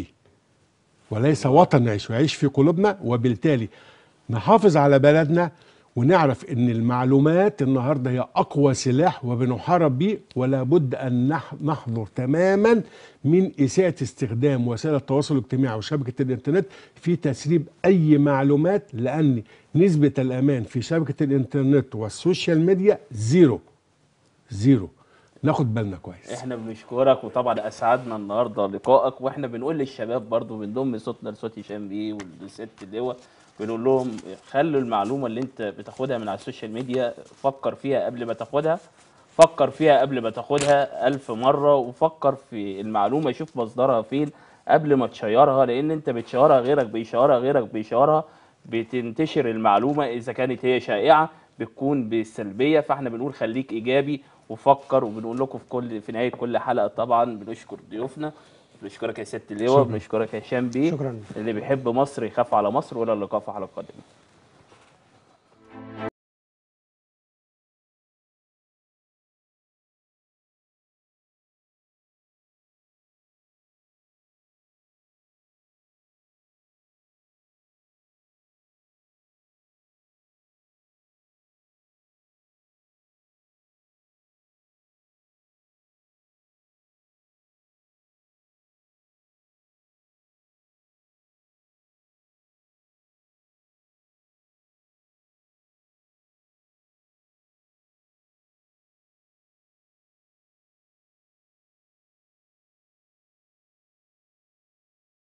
وليس وطن نعيش ويعيش في قلوبنا وبالتالي نحافظ على بلدنا ونعرف ان المعلومات النهارده هي اقوى سلاح وبنحارب بيه ولا بد ان نح- نحذر تماما من اساءه استخدام وسائل التواصل الاجتماعي وشبكه الانترنت في تسريب اي معلومات لان نسبه الامان في شبكه الانترنت والسوشيال ميديا زيرو زيرو ناخد بالنا كويس احنا بنشكرك وطبعا اسعدنا النهارده لقائك واحنا بنقول للشباب برضو بنضم صوتنا لصوت هشام بيه والست اللواء بنقول لهم خلوا المعلومه اللي انت بتاخدها من على السوشيال ميديا فكر فيها قبل ما تاخدها فكر فيها قبل ما تاخدها ألف مرة وفكر في المعلومة شوف مصدرها فين قبل ما تشيرها لأن أنت بتشيرها غيرك بيشيرها غيرك بيشيرها بتنتشر المعلومة إذا كانت هي شائعة بتكون بالسلبية فاحنا بنقول خليك إيجابي وفكر وبنقول لكم في كل في نهاية كل حلقة طبعا بنشكر ضيوفنا بنشكرك يا ست اللواء شكراً. بنشكرك يا هشام بيه شكراً. اللي بيحب مصر يخاف على مصر ولا اللقاء في حلقة قادمة